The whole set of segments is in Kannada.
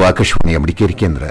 ಆಕಾಶವಾಣಿಯ ಮಡಿಕೇರಿ ಕೇಂದ್ರ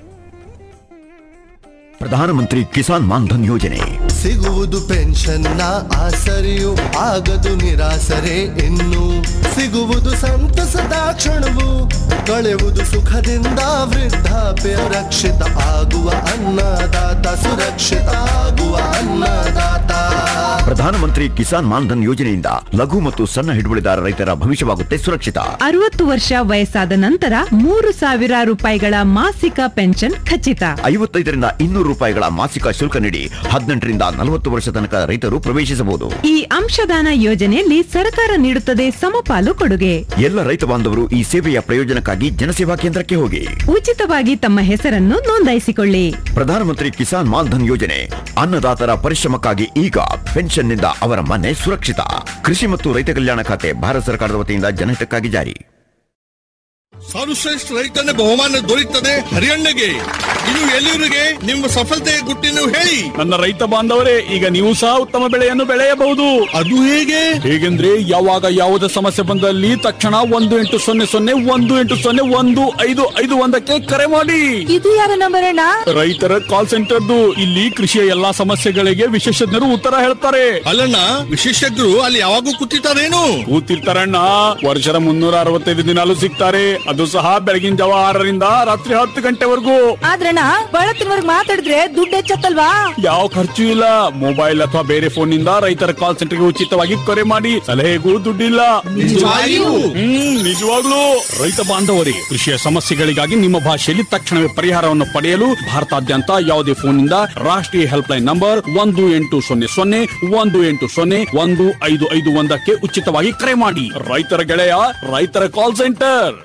ಪ್ರಧಾನಮಂತ್ರಿ ಕಿಸಾನ್ ಮಾನ್ಧನ್ ಯೋಜನೆ ಸಿಗುವುದು ಪೆನ್ಷನ್ನ ಆಸರೆಯು ಆಗದು ನಿರಾಸರೆ ಇನ್ನು ಸಿಗುವುದು ಸಂತಸದ ಕ್ಷಣವು ಕಳೆಯುವುದು ಸುಖದಿಂದ ವೃದ್ಧಾಪ್ಯ ರಕ್ಷಿತ ಆಗುವ ಅನ್ನದಾತ ಸುರಕ್ಷಿತ ಆಗುವ ಅನ್ನದಾತ ಪ್ರಧಾನಮಂತ್ರಿ ಕಿಸಾನ್ ಮಾನ್ಧನ್ ಯೋಜನೆಯಿಂದ ಲಘು ಮತ್ತು ಸಣ್ಣ ಹಿಡುವಳಿದಾರ ರೈತರ ಭವಿಷ್ಯವಾಗುತ್ತೆ ಸುರಕ್ಷಿತ ಅರವತ್ತು ವರ್ಷ ವಯಸ್ಸಾದ ನಂತರ ಮೂರು ಸಾವಿರ ರೂಪಾಯಿಗಳ ಮಾಸಿಕ ಪೆನ್ಷನ್ ಖಚಿತ ಐವತ್ತೈದರಿಂದ ಇನ್ನೂರು ರೂಪಾಯಿಗಳ ಮಾಸಿಕ ಶುಲ್ಕ ನೀಡಿ ಹದಿನೆಂಟರಿಂದ ನಲವತ್ತು ವರ್ಷ ತನಕ ರೈತರು ಪ್ರವೇಶಿಸಬಹುದು ಈ ಅಂಶದಾನ ಯೋಜನೆಯಲ್ಲಿ ಸರ್ಕಾರ ನೀಡುತ್ತದೆ ಸಮಪಾಲು ಕೊಡುಗೆ ಎಲ್ಲ ರೈತ ಬಾಂಧವರು ಈ ಸೇವೆಯ ಪ್ರಯೋಜನಕ್ಕಾಗಿ ಜನಸೇವಾ ಕೇಂದ್ರಕ್ಕೆ ಹೋಗಿ ಉಚಿತವಾಗಿ ತಮ್ಮ ಹೆಸರನ್ನು ನೋಂದಾಯಿಸಿಕೊಳ್ಳಿ ಪ್ರಧಾನಮಂತ್ರಿ ಕಿಸಾನ್ ಮಾನ್ಧನ್ ಯೋಜನೆ ಅನ್ನದಾತರ ಪರಿಶ್ರಮಕ್ಕಾಗಿ ಈಗ ಪೆನ್ಷನ್ನಿಂದ ಅವರ ಮನೆ ಸುರಕ್ಷಿತ ಕೃಷಿ ಮತ್ತು ರೈತ ಕಲ್ಯಾಣ ಖಾತೆ ಭಾರತ ಸರ್ಕಾರದ ವತಿಯಿಂದ ಜನಹಿತಕ್ಕಾಗಿ ಜಾರಿ ಸರ್ವಶ್ರೇಷ್ಠ ರೈತನ ಬಹುಮಾನ ದೊರೆಯುತ್ತದೆ ಹರಿಯಣ್ಣಗೆ ಇದು ಎಲ್ಲಿವರಿಗೆ ನಿಮ್ಮ ಸಫಲತೆಯ ಗುಟ್ಟಿನ ಹೇಳಿ ನನ್ನ ರೈತ ಬಾಂಧವರೇ ಈಗ ನೀವು ಸಹ ಉತ್ತಮ ಬೆಳೆಯನ್ನು ಬೆಳೆಯಬಹುದು ಅದು ಹೇಗೆ ಹೇಗೆಂದ್ರೆ ಯಾವಾಗ ಯಾವುದೇ ಸಮಸ್ಯೆ ಬಂದಲ್ಲಿ ತಕ್ಷಣ ಒಂದು ಎಂಟು ಸೊನ್ನೆ ಸೊನ್ನೆ ಒಂದು ಎಂಟು ಸೊನ್ನೆ ಒಂದು ಐದು ಐದು ಒಂದಕ್ಕೆ ಕರೆ ಮಾಡಿ ಇದು ಯಾರ ನಂಬರ್ ಅಣ್ಣ ರೈತರ ಕಾಲ್ ಸೆಂಟರ್ದು ಇಲ್ಲಿ ಕೃಷಿಯ ಎಲ್ಲಾ ಸಮಸ್ಯೆಗಳಿಗೆ ವಿಶೇಷಜ್ಞರು ಉತ್ತರ ಹೇಳ್ತಾರೆ ಅಲ್ಲಣ್ಣ ವಿಶೇಷಜ್ಞರು ಅಲ್ಲಿ ಯಾವಾಗೂ ಕೂತಿರ್ತಾರೇನು ಕೂತಿರ್ತಾರಣ್ಣ ವರ್ಷದ ಮುನ್ನೂರ ಅರವತ್ತೈದು ದಿನಾಲು ಸಿಗ್ತಾರೆ ಅದು ಸಹ ಬೆಳಗಿನ ಜಾವ ಆರರಿಂದ ರಾತ್ರಿ ಹತ್ತು ಗಂಟೆವರೆಗೂ ಆದ್ರಣ್ಣ ಬಳತ್ತಿನವರ್ಗ್ ಮಾತಾಡಿದ್ರೆ ದುಡ್ಡು ಹೆಚ್ಚತ್ತಲ್ವಾ ಯಾವ ಖರ್ಚು ಇಲ್ಲ ಮೊಬೈಲ್ ಅಥವಾ ಬೇರೆ ಫೋನ್ ನಿಂದ ರೈತರ ಕಾಲ್ ಸೆಂಟರ್ಗೆ ಉಚಿತವಾಗಿ ಕರೆ ಮಾಡಿ ಸಲಹೆಗೂ ದುಡ್ಡಿಲ್ಲ ನಿಜವಾಗಿಯೂ? ಹ್ಮ್ ನಿಜವಾಗ್ಲೂ ರೈತ ಬಾಂಧವರೇ ಕೃಷಿಯ ಸಮಸ್ಯೆಗಳಿಗಾಗಿ ನಿಮ್ಮ ಭಾಷೆಯಲ್ಲಿ ತಕ್ಷಣವೇ ಪರಿಹಾರವನ್ನು ಪಡೆಯಲು ಭಾರತಾದ್ಯಂತ ಯಾವುದೇ ಫೋನ್ ನಿಂದ ರಾಷ್ಟ್ರೀಯ ಹೆಲ್ಪ್ ಲೈನ್ ನಂಬರ್ ಒಂದು ಎಂಟು ಸೊನ್ನೆ ಸೊನ್ನೆ ಒಂದು ಎಂಟು ಸೊನ್ನೆ ಒಂದು ಐದು ಐದು ಒಂದಕ್ಕೆ ಉಚಿತವಾಗಿ ಕರೆ ಮಾಡಿ ರೈತರ ಗೆಳೆಯ ರೈತರ ಕಾಲ್ ಸೆಂಟರ್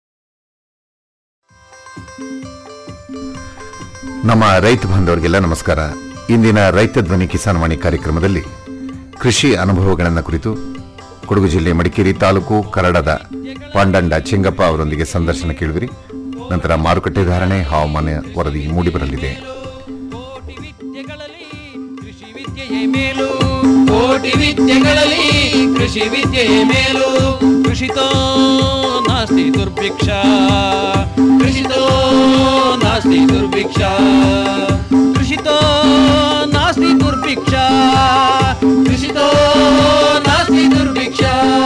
ನಮ್ಮ ರೈತ ಬಾಂಧವರಿಗೆಲ್ಲ ನಮಸ್ಕಾರ ಇಂದಿನ ರೈತ ಧ್ವನಿ ಕಿಸಾನ್ ವಾಣಿ ಕಾರ್ಯಕ್ರಮದಲ್ಲಿ ಕೃಷಿ ಅನುಭವಗಳನ್ನು ಕುರಿತು ಕೊಡಗು ಜಿಲ್ಲೆ ಮಡಿಕೇರಿ ತಾಲೂಕು ಕರಡದ ಪಾಂಡಂಡ ಚೆಂಗಪ್ಪ ಅವರೊಂದಿಗೆ ಸಂದರ್ಶನ ಕೇಳುವಿರಿ ನಂತರ ಮಾರುಕಟ್ಟೆ ಧಾರಣೆ ಹವಾಮಾನ ವರದಿ ಮೂಡಿಬರಲಿದೆ ಕೋಟಿ ವಿದ್ಯೆಗಳಲ್ಲಿ ಕೃಷಿ ವಿದ್ಯೆಯೇ ಮೇಲು ಕೃಷಿತೋ ನಾಸ್ತಿ ದುರ್ಭಿಕ್ಷ ಕೃಷಿತೋ ನಾಸ್ತಿ ದುರ್ಭಿಕ್ಷ ಕೃಷಿತೋ ನಾಸ್ತಿ ದುರ್ಭಿಕ್ಷ ಕೃಷಿತೋ ನಾಸ್ತಿ ದುರ್ಭಿಕ್ಷ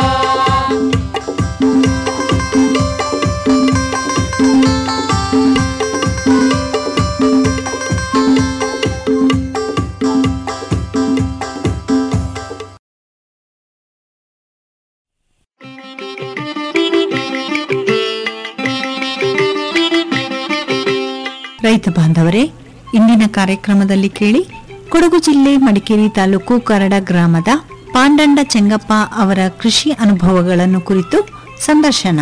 ರೈತ ಬಾಂಧವರೇ ಇಂದಿನ ಕಾರ್ಯಕ್ರಮದಲ್ಲಿ ಕೇಳಿ ಕೊಡಗು ಜಿಲ್ಲೆ ಮಡಿಕೇರಿ ತಾಲೂಕು ಕರಡ ಗ್ರಾಮದ ಪಾಂಡಂಡ ಚೆಂಗಪ್ಪ ಅವರ ಕೃಷಿ ಅನುಭವಗಳನ್ನು ಕುರಿತು ಸಂದರ್ಶನ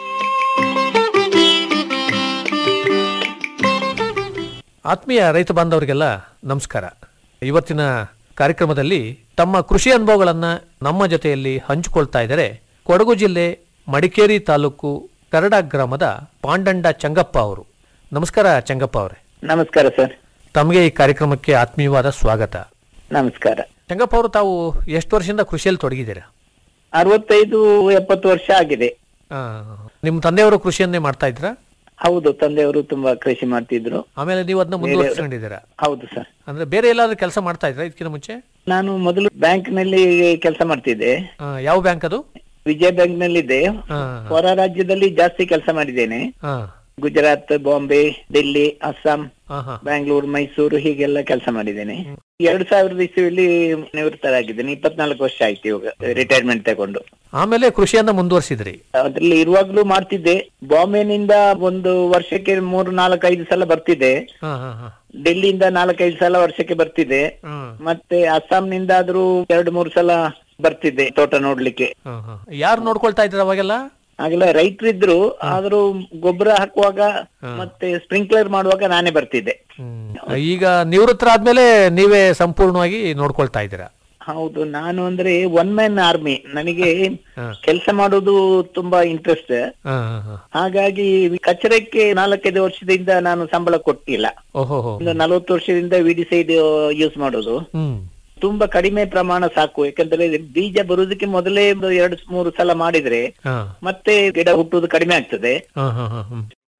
ಆತ್ಮೀಯ ರೈತ ಬಾಂಧವರಿಗೆಲ್ಲ ನಮಸ್ಕಾರ ಇವತ್ತಿನ ಕಾರ್ಯಕ್ರಮದಲ್ಲಿ ತಮ್ಮ ಕೃಷಿ ಅನುಭವಗಳನ್ನು ನಮ್ಮ ಜೊತೆಯಲ್ಲಿ ಹಂಚಿಕೊಳ್ತಾ ಇದ್ದಾರೆ ಕೊಡಗು ಜಿಲ್ಲೆ ಮಡಿಕೇರಿ ತಾಲೂಕು ಕರಡ ಗ್ರಾಮದ ಪಾಂಡಂಡ ಚಂಗಪ್ಪ ಅವರು ನಮಸ್ಕಾರ ಚಂಗಪ್ಪ ಅವರೇ ನಮಸ್ಕಾರ ಸರ್ ತಮಗೆ ಈ ಕಾರ್ಯಕ್ರಮಕ್ಕೆ ಆತ್ಮೀಯವಾದ ಸ್ವಾಗತ ನಮಸ್ಕಾರ ಚಂಗಪ್ಪ ಅವರು ತಾವು ಎಷ್ಟು ವರ್ಷದಿಂದ ಕೃಷಿಯಲ್ಲಿ ತೊಡಗಿದ್ದೀರಾ ಅರವತ್ತೈದು ಎಪ್ಪತ್ತು ವರ್ಷ ಆಗಿದೆ ಆ, ನಿಮ್ಮ ತಂದೆಯವರು ಕೃಷಿಯನ್ನೇ ಮಾಡ್ತಾ ಇದ್ರಾ ಹೌದು ತಂದೆಯವರು ತುಂಬಾ ಕೃಷಿ ಮಾಡ್ತಿದ್ರು ಆಮೇಲೆ ನೀವು ಅದನ್ನ ಮುಂದುವರಿಸ್ಕೊಂಡಿದ್ದೀರಾ ಹೌದು ಸರ್ ಅಂದ್ರೆ ಬೇರೆ ಎಲ್ಲಾದ್ರೂ ಕೆಲಸ ಮಾಡ್ತಾ ಇದ್ರಾ ಇದಕ್ಕಿಂತ ಮುಂಚೆ ನಾನು ಮೊದಲು ಬ್ಯಾಂಕ್ ನಲ್ಲಿ ಕೆಲಸ ಮಾಡ್ತಿದ್ದೆ ಆ, ಯಾವ ಬ್ಯಾಂಕ್ ಅದು ವಿಜಯ ಬ್ಯಾಂಕ್ ನಲ್ಲಿದ್ದೆ ಆ, ಹೊರ ರಾಜ್ಯದಲ್ಲಿ ಜಾಸ್ತಿ ಕೆಲಸ ಮಾಡಿದ್ದೇನೆ ಆ, ಗುಜರಾತ್ ಬಾಂಬೆ ಡೆಲ್ಲಿ ಅಸ್ಸಾಂ ಆ, ಹಾ. ಬ್ಯಾಂಗ್ಳೂರು ಮೈಸೂರು ಹೀಗೆಲ್ಲ ಕೆಲಸ ಮಾಡಿದ್ದೇನೆ ಎರಡ್ ಸಾವಿರದ ಇಸ್ವಿಯಲ್ಲಿ ನಿವೃತ್ತರಾಗಿದ್ದೇನೆ ಇಪ್ಪತ್ನಾಲ್ಕು ವರ್ಷ ಆಯ್ತು ಇವಾಗ ರಿಟೈರ್ಮೆಂಟ್ ತಗೊಂಡು ಆಮೇಲೆ ಕೃಷಿಯನ್ನ ಮುಂದುವರಿಸಿದ್ರಿ ಅದ್ರಲ್ಲಿ ಇರುವಾಗ್ಲೂ ಮಾಡ್ತಿದ್ದೆ ಬಾಂಬೆನಿಂದ ಒಂದು ವರ್ಷಕ್ಕೆ ಮೂರು ನಾಲ್ಕು ಐದು ಸಲ ಬರ್ತಿದ್ದೆ ಹಾ ಹಾ ಹಾ ಡೆಲ್ಲಿಯಿಂದ ನಾಲ್ಕೈದು ಸಲ ವರ್ಷಕ್ಕೆ ಬರ್ತಿದ್ದೆ ಹ್ಮ್. ಮತ್ತೆ ಅಸ್ಸಾಂನಿಂದ ಆದ್ರೂ ಎರಡು ಮೂರು ಸಲ ಬರ್ತಿದ್ದೆ ತೋಟ ನೋಡ್ಲಿಕ್ಕೆ ಹಾ, ಹಾ. ಯಾರು ನೋಡ್ಕೊಳ್ತಾ ಇದ್ರ ಅವಾಗೆಲ್ಲ ಆಗಲೇ ರೈತರಿದ್ರು ಆದ್ರೂ ಗೊಬ್ಬರ ಹಾಕುವಾಗ ಮತ್ತೆ ಸ್ಪ್ರಿಂಕ್ಲರ್ ಮಾಡುವಾಗ ನಾನೇ ಬರ್ತಿದ್ದೆ ಈಗ ನಿವೃತ್ತರಾದ್ಮೇಲೆ ನೀವೇ ಸಂಪೂರ್ಣವಾಗಿ ನೋಡ್ಕೊಳ್ತಾ ಇದ್ದೀರಾ ಹೌದು ನಾನು ಅಂದ್ರೆ ಒನ್ ಮ್ಯಾನ್ ಆರ್ಮಿ ನನಗೆ ಹಾ. ಕೆಲಸ ಮಾಡೋದು ತುಂಬಾ ಇಂಟ್ರೆಸ್ಟ್ ಹಾ, ಹಾ, ಹಾ. ಹಾಗಾಗಿ ಕಚರಕ್ಕೆ ನಾಲ್ಕೈದು ವರ್ಷದಿಂದ ನಾನು ಸಂಬಳ ಕೊಟ್ಟಿಲ್ಲ ಓಹೋ ಹೋ. ಒಂದು ನಲವತ್ತು ವರ್ಷದಿಂದ ವಿಡಿಸೈಡ್ ಯೂಸ್ ಮಾಡೋದು ಹ್ಮ್ ತುಂಬಾ ಕಡಿಮೆ ಪ್ರಮಾಣ ಸಾಕು ಯಾಕಂದ್ರೆ ಬೀಜ ಬರುವುದಕ್ಕೆ ಮೊದಲೇ ಒಂದು ಎರಡು ಮೂರು ಸಲ ಮಾಡಿದ್ರೆ ಹಾ ಮತ್ತೆ ಗಿಡ ಹುಟ್ಟುವುದು ಕಡಿಮೆ ಆಗ್ತದೆ ಹಾ ಹಾ ಹಾ ಹ್ಮ್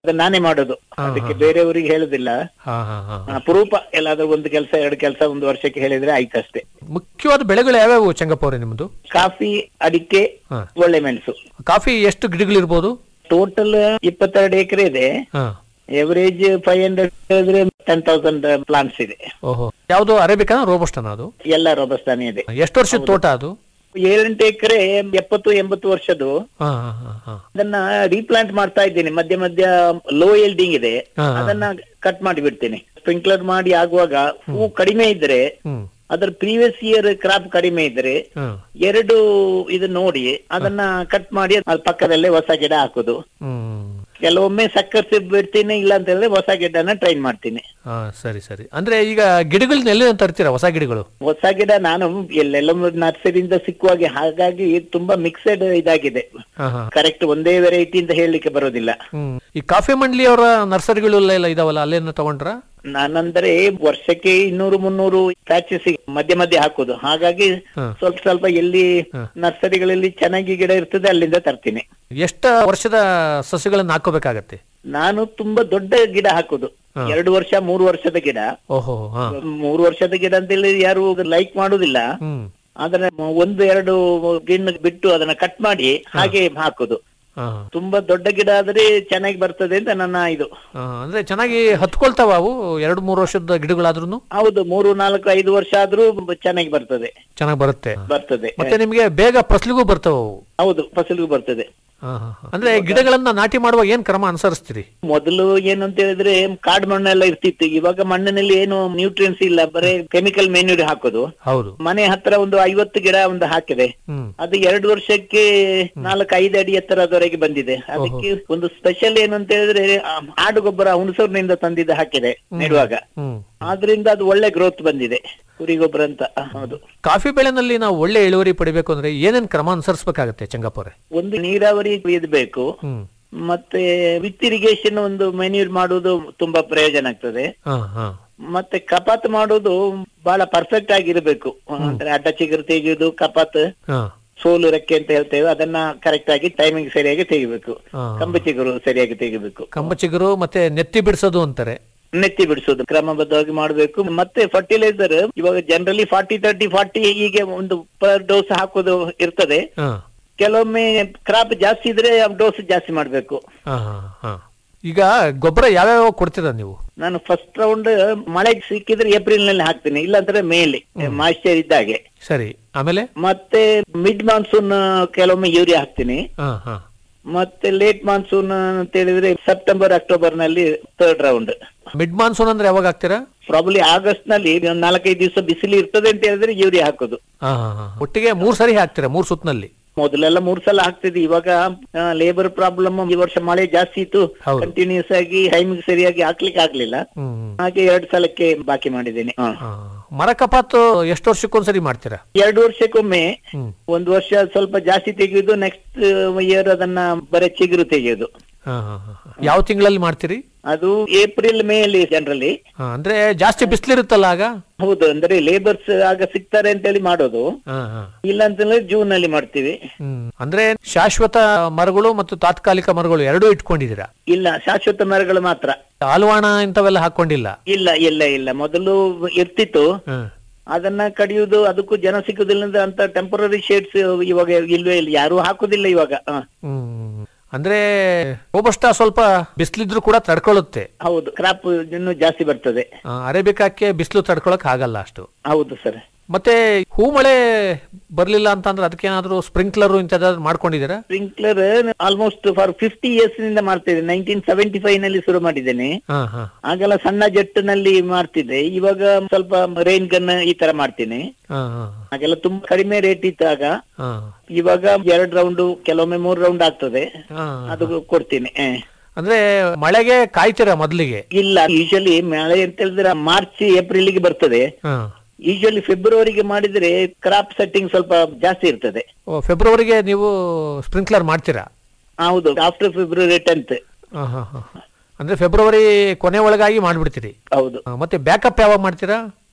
ಅದನ್ನ ನಾನೇ ಮಾಡೋದು ಅದಕ್ಕೆ ಬೇರೆಯವರಿಗೆ ಹೇಳುದಿಲ್ಲ ಹಾ ಹಾ ಹಾ ಅಪರೂಪ ಎಲ್ಲಾದ್ರೂ ಒಂದು ಕೆಲಸ ಎರಡು ಕೆಲಸ ಒಂದು ವರ್ಷಕ್ಕೆ ಹೇಳಿದ್ರೆ ಆಯ್ತಷ್ಟೇ ಮುಖ್ಯವಾದ ಬೆಳೆಗಳು ಯಾವ್ಯಾವು ಚೆಂಗಪ್ಪ ಅವರೇ ನಿಮ್ಮದು ಕಾಫಿ ಅಡಿಕೆ ಹಾ. ಒಳ್ಳೆ ಮೆಣಸು ಕಾಫಿ ಎಷ್ಟು ಗಿಡಗಳಿರ್ಬೋದು ಟೋಟಲ್ ಇಪ್ಪತ್ತೆರಡು ಎಕರೆ ಇದೆ ಹಾ ಎವರೇಜ್ ಫೈವ್ ಹಂಡ್ರೆಡ್ ಇದ್ರೆ ಟೆನ್ ತೌಸಂಡ್ ಪ್ಲಾಂಟ್ಸ್ ಇದೆ ಓಹೋ ಯಾವುದು ಅರೇಬಿಕನ ರೋಬಸ್ಟನ ಅದು ಎಲ್ಲ ರೋಬಸ್ತಾನೆ ಇದೆ ಎಷ್ಟು ವರ್ಷದ ತೋಟ ಅದು ಏಳೆಂಟು ಎಕರೆ ಎಪ್ಪತ್ತು ಎಂಬತ್ತು ವರ್ಷದ್ದು ಹಾ ಹಾ ಹಾ ಹಾ ಅದನ್ನ ರೀಪ್ಲಾಂಟ್ ಮಾಡ್ತಾ ಇದ್ದೀನಿ ಮಧ್ಯ ಮಧ್ಯ ಲೋ ಎಲ್ಡಿಂಗ್ ಇದೆ ಹಾ, ಹಾ. ಅದನ್ನ ಕಟ್ ಮಾಡಿ ಬಿಡ್ತೀನಿ ಸ್ಪ್ರಿಂಕ್ಲರ್ ಮಾಡಿ ಆಗುವಾಗ ಹೂ ಕಡಿಮೆ ಇದ್ರೆ ಹ್ಮ್ ಅದರ ಪ್ರೀವಿಯಸ್ ಇಯರ್ ಕ್ರಾಪ್ ಕಡಿಮೆ ಇದ್ರೆ ಹ್ಮ್ ಎರಡು ಇದು ನೋಡಿ ಅದನ್ನ ಕಟ್ ಮಾಡಿ ಅದ್ರ ಪಕ್ಕದಲ್ಲೇ ಹೊಸ ಗಿಡ ಹಾಕುದು ಹ್ಮ್ ಕೆಲವೊಮ್ಮೆ ಸಕ್ಕರ್ಸಿ ಬಿಡ್ತೀನಿ ಇಲ್ಲ ಅಂತ ಹೇಳಿದ್ರೆ ಹೊಸ ಗಿಡನ ಟ್ರೈನ್ ಮಾಡ್ತೀನಿ ಹಾ ಸರಿ ಸರಿ ಅಂದ್ರೆ ಈಗ ಗಿಡಗಳನ್ನ ಎಲ್ಲಿ ತರ್ತೀರಾ ಹೊಸ ಗಿಡಗಳು ಹೊಸ ಗಿಡ ನಾನು ಎಲ್ಲೆಲ್ಲ ನರ್ಸರಿಯಿಂದ ಸಿಕ್ಕುವಾಗೆ ಹಾಗಾಗಿ ತುಂಬಾ ಮಿಕ್ಸೆಡ್ ಇದಾಗಿದೆ ಹಾ ಹಾ ಕರೆಕ್ಟ್ ಒಂದೇ ವೆರೈಟಿ ಅಂತ ಹೇಳಲಿಕ್ಕೆ ಬರೋದಿಲ್ಲ ಹ್ಮ್ ಈ ಕಾಫಿ ಮಂಡಳಿಯವರ ನರ್ಸರಿಗಳು ಎಲ್ಲ ಇದಾವಲ್ಲ ಅಲ್ಲೇನ ತಗೊಂಡ್ರ ನಾನಂದ್ರೆ ವರ್ಷಕ್ಕೆ ಇನ್ನೂರು ಮುನ್ನೂರು ಪ್ಯಾಚಸ್ ಮಧ್ಯೆ ಮಧ್ಯೆ ಹಾಕುದು ಹಾಗಾಗಿ ಹಾ. ಸ್ವಲ್ಪ ಸ್ವಲ್ಪ ಎಲ್ಲಿ ನರ್ಸರಿಗಳಲ್ಲಿ ಚೆನ್ನಾಗಿ ಗಿಡ ಇರ್ತದೆ ಅಲ್ಲಿಂದ ತರ್ತೀನಿ ಎಷ್ಟ ವರ್ಷದ ಸಸ್ಯಗಳನ್ನ ಹಾಕೋಬೇಕಾಗತ್ತೆ ನಾನು ತುಂಬಾ ದೊಡ್ಡ ಗಿಡ ಹಾಕುದು ಹಾ. ಎರಡು ವರ್ಷ ಮೂರು ವರ್ಷದ ಗಿಡ ಓಹೋ ಹಾ ಮೂರು ವರ್ಷದ ಗಿಡ ಅಂತ ಹೇಳಿ ಯಾರು ಲೈಕ್ ಮಾಡುದಿಲ್ಲ ಹ್ಮ್ ಅದನ್ನ ಒಂದು ಎರಡು ಗಿಣ್ಣ ಬಿಟ್ಟು ಅದನ್ನ ಕಟ್ ಮಾಡಿ ಹಾಗೆ ಹಾಕುದು ಹಾ ತುಂಬಾ ದೊಡ್ಡ ಗಿಡ ಆದ್ರೆ ಚೆನ್ನಾಗಿ ಬರ್ತದೆ ಅಂತ ನನ್ನ ಇದು ಹಾ, ಅಂದ್ರೆ ಚೆನ್ನಾಗಿ ಹತ್ಕೊಳ್ತಾವ ಅವು ಎರಡು ಮೂರು ವರ್ಷದ ಗಿಡಗಳಾದ್ರೂ ಹೌದು ಮೂರು ನಾಲ್ಕು ಐದು ವರ್ಷ ಆದ್ರೂ ಚೆನ್ನಾಗಿ ಬರ್ತದೆ ಚೆನ್ನಾಗಿ ಬರುತ್ತೆ ಬರ್ತದೆ ಮತ್ತೆ ನಿಮ್ಗೆ ಬೇಗ ಫಸಲಿಗೂ ಬರ್ತಾವ ಅವು ಹೌದು ಫಸಲಿಗೂ ಬರ್ತದೆ ಹಾ, ಹಾ, ಹಾ. ಅಂದ್ರೆ ಗಿಡಗಳನ್ನ ನಾಟಿ ಮಾಡುವಾಗ ಏನ್ ಕ್ರಮ ಅನುಸರಿಸ್ತೀರಿ ಮೊದಲು ಏನು ಅಂತ ಹೇಳಿದ್ರೆ ಕಾಡು ಮಣ್ಣೆಲ್ಲ ಇರ್ತಿತ್ತು ಇವಾಗ ಮಣ್ಣಿನಲ್ಲಿ ಏನು ನ್ಯೂಟ್ರಿಯನ್ಸ್ ಇಲ್ಲ ಬರೀ ಕೆಮಿಕಲ್ ಮೆನ್ಯೂರ್ ಹಾಕೋದು ಹೌದು ಮನೆ ಹತ್ರ ಒಂದು ಐವತ್ತು ಗಿಡ ಒಂದು ಹಾಕಿದೆ ಹ್ಮ್ ಅದು ಎರಡು ವರ್ಷಕ್ಕೆ ನಾಲ್ಕು ಐದು ಅಡಿ ಎತ್ತರದವರೆಗೆ ಬಂದಿದೆ ಅದಕ್ಕೆ ಒಂದು ಸ್ಪೆಷಲ್ ಏನು ಅಂತ ಹೇಳಿದ್ರೆ ಆ ಆಡು ಗೊಬ್ಬರ ಹುಣಸೂರಿನಿಂದ ತಂದಿದ್ದು ಹಾಕಿದೆ ನೆಡುವಾಗ ಹ್ಮ್ ಆದ್ರಿಂದ ಅದು ಒಳ್ಳೆ ಗ್ರೋತ್ ಬಂದಿದೆ ಕುರಿ ಗೊಬ್ಬರ ಅಂತ ಆ, ಹೌದು ಕಾಫಿ ಬೆಳೆನಲ್ಲಿ ನಾವು ಒಳ್ಳೆ ಇಳುವರಿ ಪಡಿಬೇಕು ಅಂದ್ರೆ ಏನೇನ್ ಕ್ರಮ ಅನುಸರಿಸಬೇಕಾಗತ್ತೆ ಚಂಗಪ್ಪ ಅವರೇ ಒಂದು ನೀರಾವರಿ ಇದ್ಬೇಕು ಹ್ಮ್ ಮತ್ತೆ ವಿತ್ ಇರಿಗೇಷನ್ ಒಂದು ಮೆನ್ಯೂರ್ ಮಾಡುವುದು ತುಂಬಾ ಪ್ರಯೋಜನ ಆಗ್ತದೆ ಹಾ ಹಾ ಮತ್ತೆ ಕಪಾತ್ ಮಾಡೋದು ಬಹಳ ಪರ್ಫೆಕ್ಟ್ ಆಗಿರ್ಬೇಕು ಅಂದ್ರೆ ಅಡ್ಡ ಚಿಗುರು ತೆಗೆಯುವುದು ಕಪಾತ್ ಹಾ ಸೋಲು ರೆಕ್ಕೆ ಅಂತ ಹೇಳ್ತೇವೆ ಅದನ್ನ ಕರೆಕ್ಟ್ ಆಗಿ ಟೈಮಿಂಗ್ ಸರಿಯಾಗಿ ತೆಗಿಬೇಕು ಹಾ. ಕಂಬ ಚಿಗುರು ಸರಿಯಾಗಿ ತೆಗಿಬೇಕು ಕಂಬ ಚಿಗುರು ಮತ್ತೆ ನೆತ್ತಿ ಬಿಡಿಸೋದು ಅಂತಾರೆ ನೆತ್ತಿ ಬಿಡಿಸೋದು ಕ್ರಮಬದ್ಧವಾಗಿ ಮಾಡಬೇಕು ಮತ್ತೆ ಫರ್ಟಿಲೈಸರ್ ಇವಾಗ ಜನರಲಿ ಫಾರ್ಟಿ ತರ್ಟಿ ಫಾರ್ಟಿ ಹೀಗೆ ಒಂದು ಪರ್ ಡೋಸ್ ಹಾಕೋದು ಇರ್ತದೆ ಹಾ ಕೆಲವೊಮ್ಮೆ ಕ್ರಾಪ್ ಜಾಸ್ತಿ ಇದ್ರೆ ಡೋಸ್ ಜಾಸ್ತಿ ಮಾಡ್ಬೇಕು ಹಾ ಹಾ ಹಾ ಈಗ ಗೊಬ್ಬರ ಯಾವ್ಯಾವ ಕೊಡ್ತೀರಾ ನೀವು ನಾನು ಫಸ್ಟ್ ರೌಂಡ್ ಮಳೆ ಸಿಕ್ಕಿದ್ರೆ ಏಪ್ರಿಲ್ ನಲ್ಲಿ ಹಾಕ್ತೀನಿ ಇಲ್ಲಾಂದ್ರೆ ಮೇಲಿ ಮಾಯಿಶ್ಚರ್ ಇದ್ದಾಗೆ ಸರಿ ಆಮೇಲೆ ಮತ್ತೆ ಮಿಡ್ ಮಾನ್ಸೂನ್ ಕೆಲವೊಮ್ಮೆ ಯೂರಿಯಾ ಹಾಕ್ತೀನಿ ಹಾ ಹಾ ಮತ್ತೆ ಲೇಟ್ ಮಾನ್ಸೂನ್ ಅಂತ ಹೇಳಿದ್ರೆ ಸೆಪ್ಟೆಂಬರ್ ಅಕ್ಟೋಬರ್ ನಲ್ಲಿ ಥರ್ಡ್ ರೌಂಡ್ ಮಿಡ್ ಮಾನ್ಸೂನ್ ಅಂದ್ರೆ ಯಾವಾಗ ಹಾಕ್ತೀರಾ ಪ್ರಾಬ್ಲಿ ಆಗಸ್ಟ್ ನಲ್ಲಿ ಒಂದ್ ನಾಲ್ಕೈದು ದಿವಸ ಬಿಸಿಲು ಇರ್ತದೆ ಅಂತ ಹೇಳಿದ್ರೆ ಯೂರಿಯಾ ಹಾಕೋದು ಹಾ ಹಾ ಹಾ ಒಟ್ಟಿಗೆ ಮೂರ್ ಸರಿ ಹಾಕ್ತೀರಾ ಮೂರ್ ಸುತ್ನಲ್ಲಿ ಮೊದಲೆಲ್ಲ ಮೂರ್ ಸಲ ಹಾಕ್ತಿದ್ವಿ ಇವಾಗ ಲೇಬರ್ ಪ್ರಾಬ್ಲಮ್ ಈ ವರ್ಷ ಮಳೆ ಜಾಸ್ತಿ ಇತ್ತು ಹೌದು. ಕಂಟಿನ್ಯೂಸ್ ಆಗಿ ಟೈಮಿಗೆ ಸರಿಯಾಗಿ ಹಾಕ್ಲಿಕ್ಕೆ ಆಗ್ಲಿಲ್ಲ ಹ್ಮ್ ಹಾಗೆ ಎರಡ್ ಸಲಕ್ಕೆ ಬಾಕಿ ಮಾಡಿದ್ದೇನೆ ಹ. ಹಾ. ಮರ ಕಪಾತು ಎಷ್ಟು ವರ್ಷಕ್ಕೊಂದ್ಸರಿ ಮಾಡ್ತೀರಾ ಎರಡು ವರ್ಷಕ್ಕೊಮ್ಮೆ ಹ್ಮ್ ಒಂದು ವರ್ಷ ಸ್ವಲ್ಪ ಜಾಸ್ತಿ ತೆಗೆಯುದು ನೆಕ್ಸ್ಟ್ ಇಯರ್ ಅದನ್ನ ಬರೀ ಚಿಗುರು ತೆಗೆಯುದು ಹಾ ಹಾ ಹಾ ಹಾ. ಯಾವ ತಿಂಗಳಲ್ಲಿ ಮಾಡ್ತೀರಿ ಅದು ಏಪ್ರಿಲ್ ಮೇ ಅಲ್ಲಿ ಜನರಲಿ ಹಾ, ಅಂದ್ರೆ ಜಾಸ್ತಿ ಬಿಸಿಲಿರುತ್ತಲ್ಲ ಆಗ ಹೌದು ಅಂದ್ರೆ ಲೇಬರ್ಸ್ ಆಗ ಸಿಗ್ತಾರೆ ಅಂತೇಳಿ ಮಾಡೋದು ಹಾ ಹಾ ಇಲ್ಲ ಅಂತಂದ್ರೆ ಜೂನ್ ನಲ್ಲಿ ಮಾಡ್ತೀವಿ ಹ್ಮ್ ಅಂದ್ರೆ ಶಾಶ್ವತ ಮರಗಳು ಮತ್ತು ತಾತ್ಕಾಲಿಕ ಮರಗಳು ಎರಡೂ ಇಟ್ಕೊಂಡಿದ್ದೀರಾ ಇಲ್ಲ ಶಾಶ್ವತ ಮರಗಳು ಮಾತ್ರ ಆಲ್ವಾಣ ಇಂಥವೆಲ್ಲ ಹಾಕೊಂಡಿಲ್ಲ ಇಲ್ಲ ಇಲ್ಲ ಇಲ್ಲ ಮೊದಲು ಇರ್ತಿತ್ತು ಹ್ಮ್ ಅದನ್ನ ಕಡಿಯುವುದು ಅದಕ್ಕೂ ಜನ ಸಿಕ್ಕುದಿಲ್ಲ ಅಂದ್ರೆ ಅಂತ ಟೆಂಪರರಿ ಶೇಡ್ಸ್ ಇವಾಗ ಇಲ್ವೇ ಇಲ್ಲ ಯಾರು ಹಾಕುದಿಲ್ಲ ಇವಾಗ ಹ. ಹ್ಮ್ ಅಂದ್ರೆ ರೋಬಸ್ಟ ಸ್ವಲ್ಪ ಬಿಸಿಲಿದ್ರು ಕೂಡ ತಡ್ಕೊಳ್ಳುತ್ತೆ ಹೌದು ಕ್ರಾಪ್ ಇನ್ನು ಜಾಸ್ತಿ ಬರ್ತದೆ ಆ, ಅರೇಬಿಕಾಕ್ಕೆ ಬಿಸಿಲು ತಡ್ಕೊಳಕ್ ಆಗಲ್ಲ ಅಷ್ಟು ಹೌದು ಸರ್ ಮತ್ತೆ ಹೂ ಮಳೆ ಬರ್ಲಿಲ್ಲ ಅಂತಂದ್ರೆ ಅದಕ್ಕೇನಾದ್ರೂ ಸ್ಪ್ರಿಂಕ್ಲರ್ ಇಂಥದ್ದಾದ್ರು ಮಾಡ್ಕೊಂಡಿದ್ದೀರಾ sprinkler almost for fifty years ನಿಂದ ಮಾಡ್ತಿದ್ದೆ ನೈನ್ಟೀನ್ ಸೆವೆಂಟಿ ಫೈವ್ ನಲ್ಲಿ ಶುರು ಮಾಡಿದ್ದೇನೆ ಹಾ ಹಾ ಆಗೆಲ್ಲ ಸಣ್ಣ ಜೆಟ್ ನಲ್ಲಿ ಮಾಡ್ತಿದ್ದೆ ಇವಾಗ ಸ್ವಲ್ಪ ರೈನ್ ಗನ್ ಈ ತರ ಮಾಡ್ತೀನಿ ಹಾ ಹಾ ಆಗೆಲ್ಲ ತುಂಬಾ ಕಡಿಮೆ ರೇಟ್ ಇದ್ದಾಗ ಹಾ ಇವಾಗ ಎರಡ್ ರೌಂಡ್ ಕೆಲವೊಮ್ಮೆ ಮೂರ್ ರೌಂಡ್ ಆಗ್ತದೆ ಹಾ ಅದು ಕೊಡ್ತೀನಿ ಹ. ಅಂದ್ರೆ ಮಳೆಗೆ ಕಾಯ್ತೀರಾ ಮೊದ್ಲಿಗೆ ಇಲ್ಲ ಯೂಶಲಿ ಮಳೆ ಅಂತ ಹೇಳಿದ್ರೆ ಮಾರ್ಚ್ ಏಪ್ರಿಲ್ ಗೆ ಬರ್ತದೆ ಹಾ ಯೂಶಲಿ ಫೆಬ್ರವರಿಗೆ ಮಾಡಿದ್ರೆ ಕ್ರಾಪ್ ಸೆಟ್ಟಿಂಗ್ ಸ್ವಲ್ಪ ಜಾಸ್ತಿ ಇರ್ತದೆ ಓ ಫೆಬ್ರವರಿಗೆ ನೀವು ಸ್ಪ್ರಿಂಕ್ಲರ್ ಮಾಡ್ತೀರಾ ಹೌದು ಆಫ್ಟರ್ ಫೆಬ್ರವರಿ ಟೆಂತ್ ಹಾ ಹಾ ಹಾ ಅಂದ್ರೆ ಫೆಬ್ರವರಿ ಕೊನೆ ಒಳಗಾಗಿ ಮಾಡ್ಬಿಡ್ತೀರಿ ಹೌದು ಆ, ಮತ್ತೆ ಬ್ಯಾಕಪ್ ಯಾವಾಗ ಮಾಡ್ತೀರಾ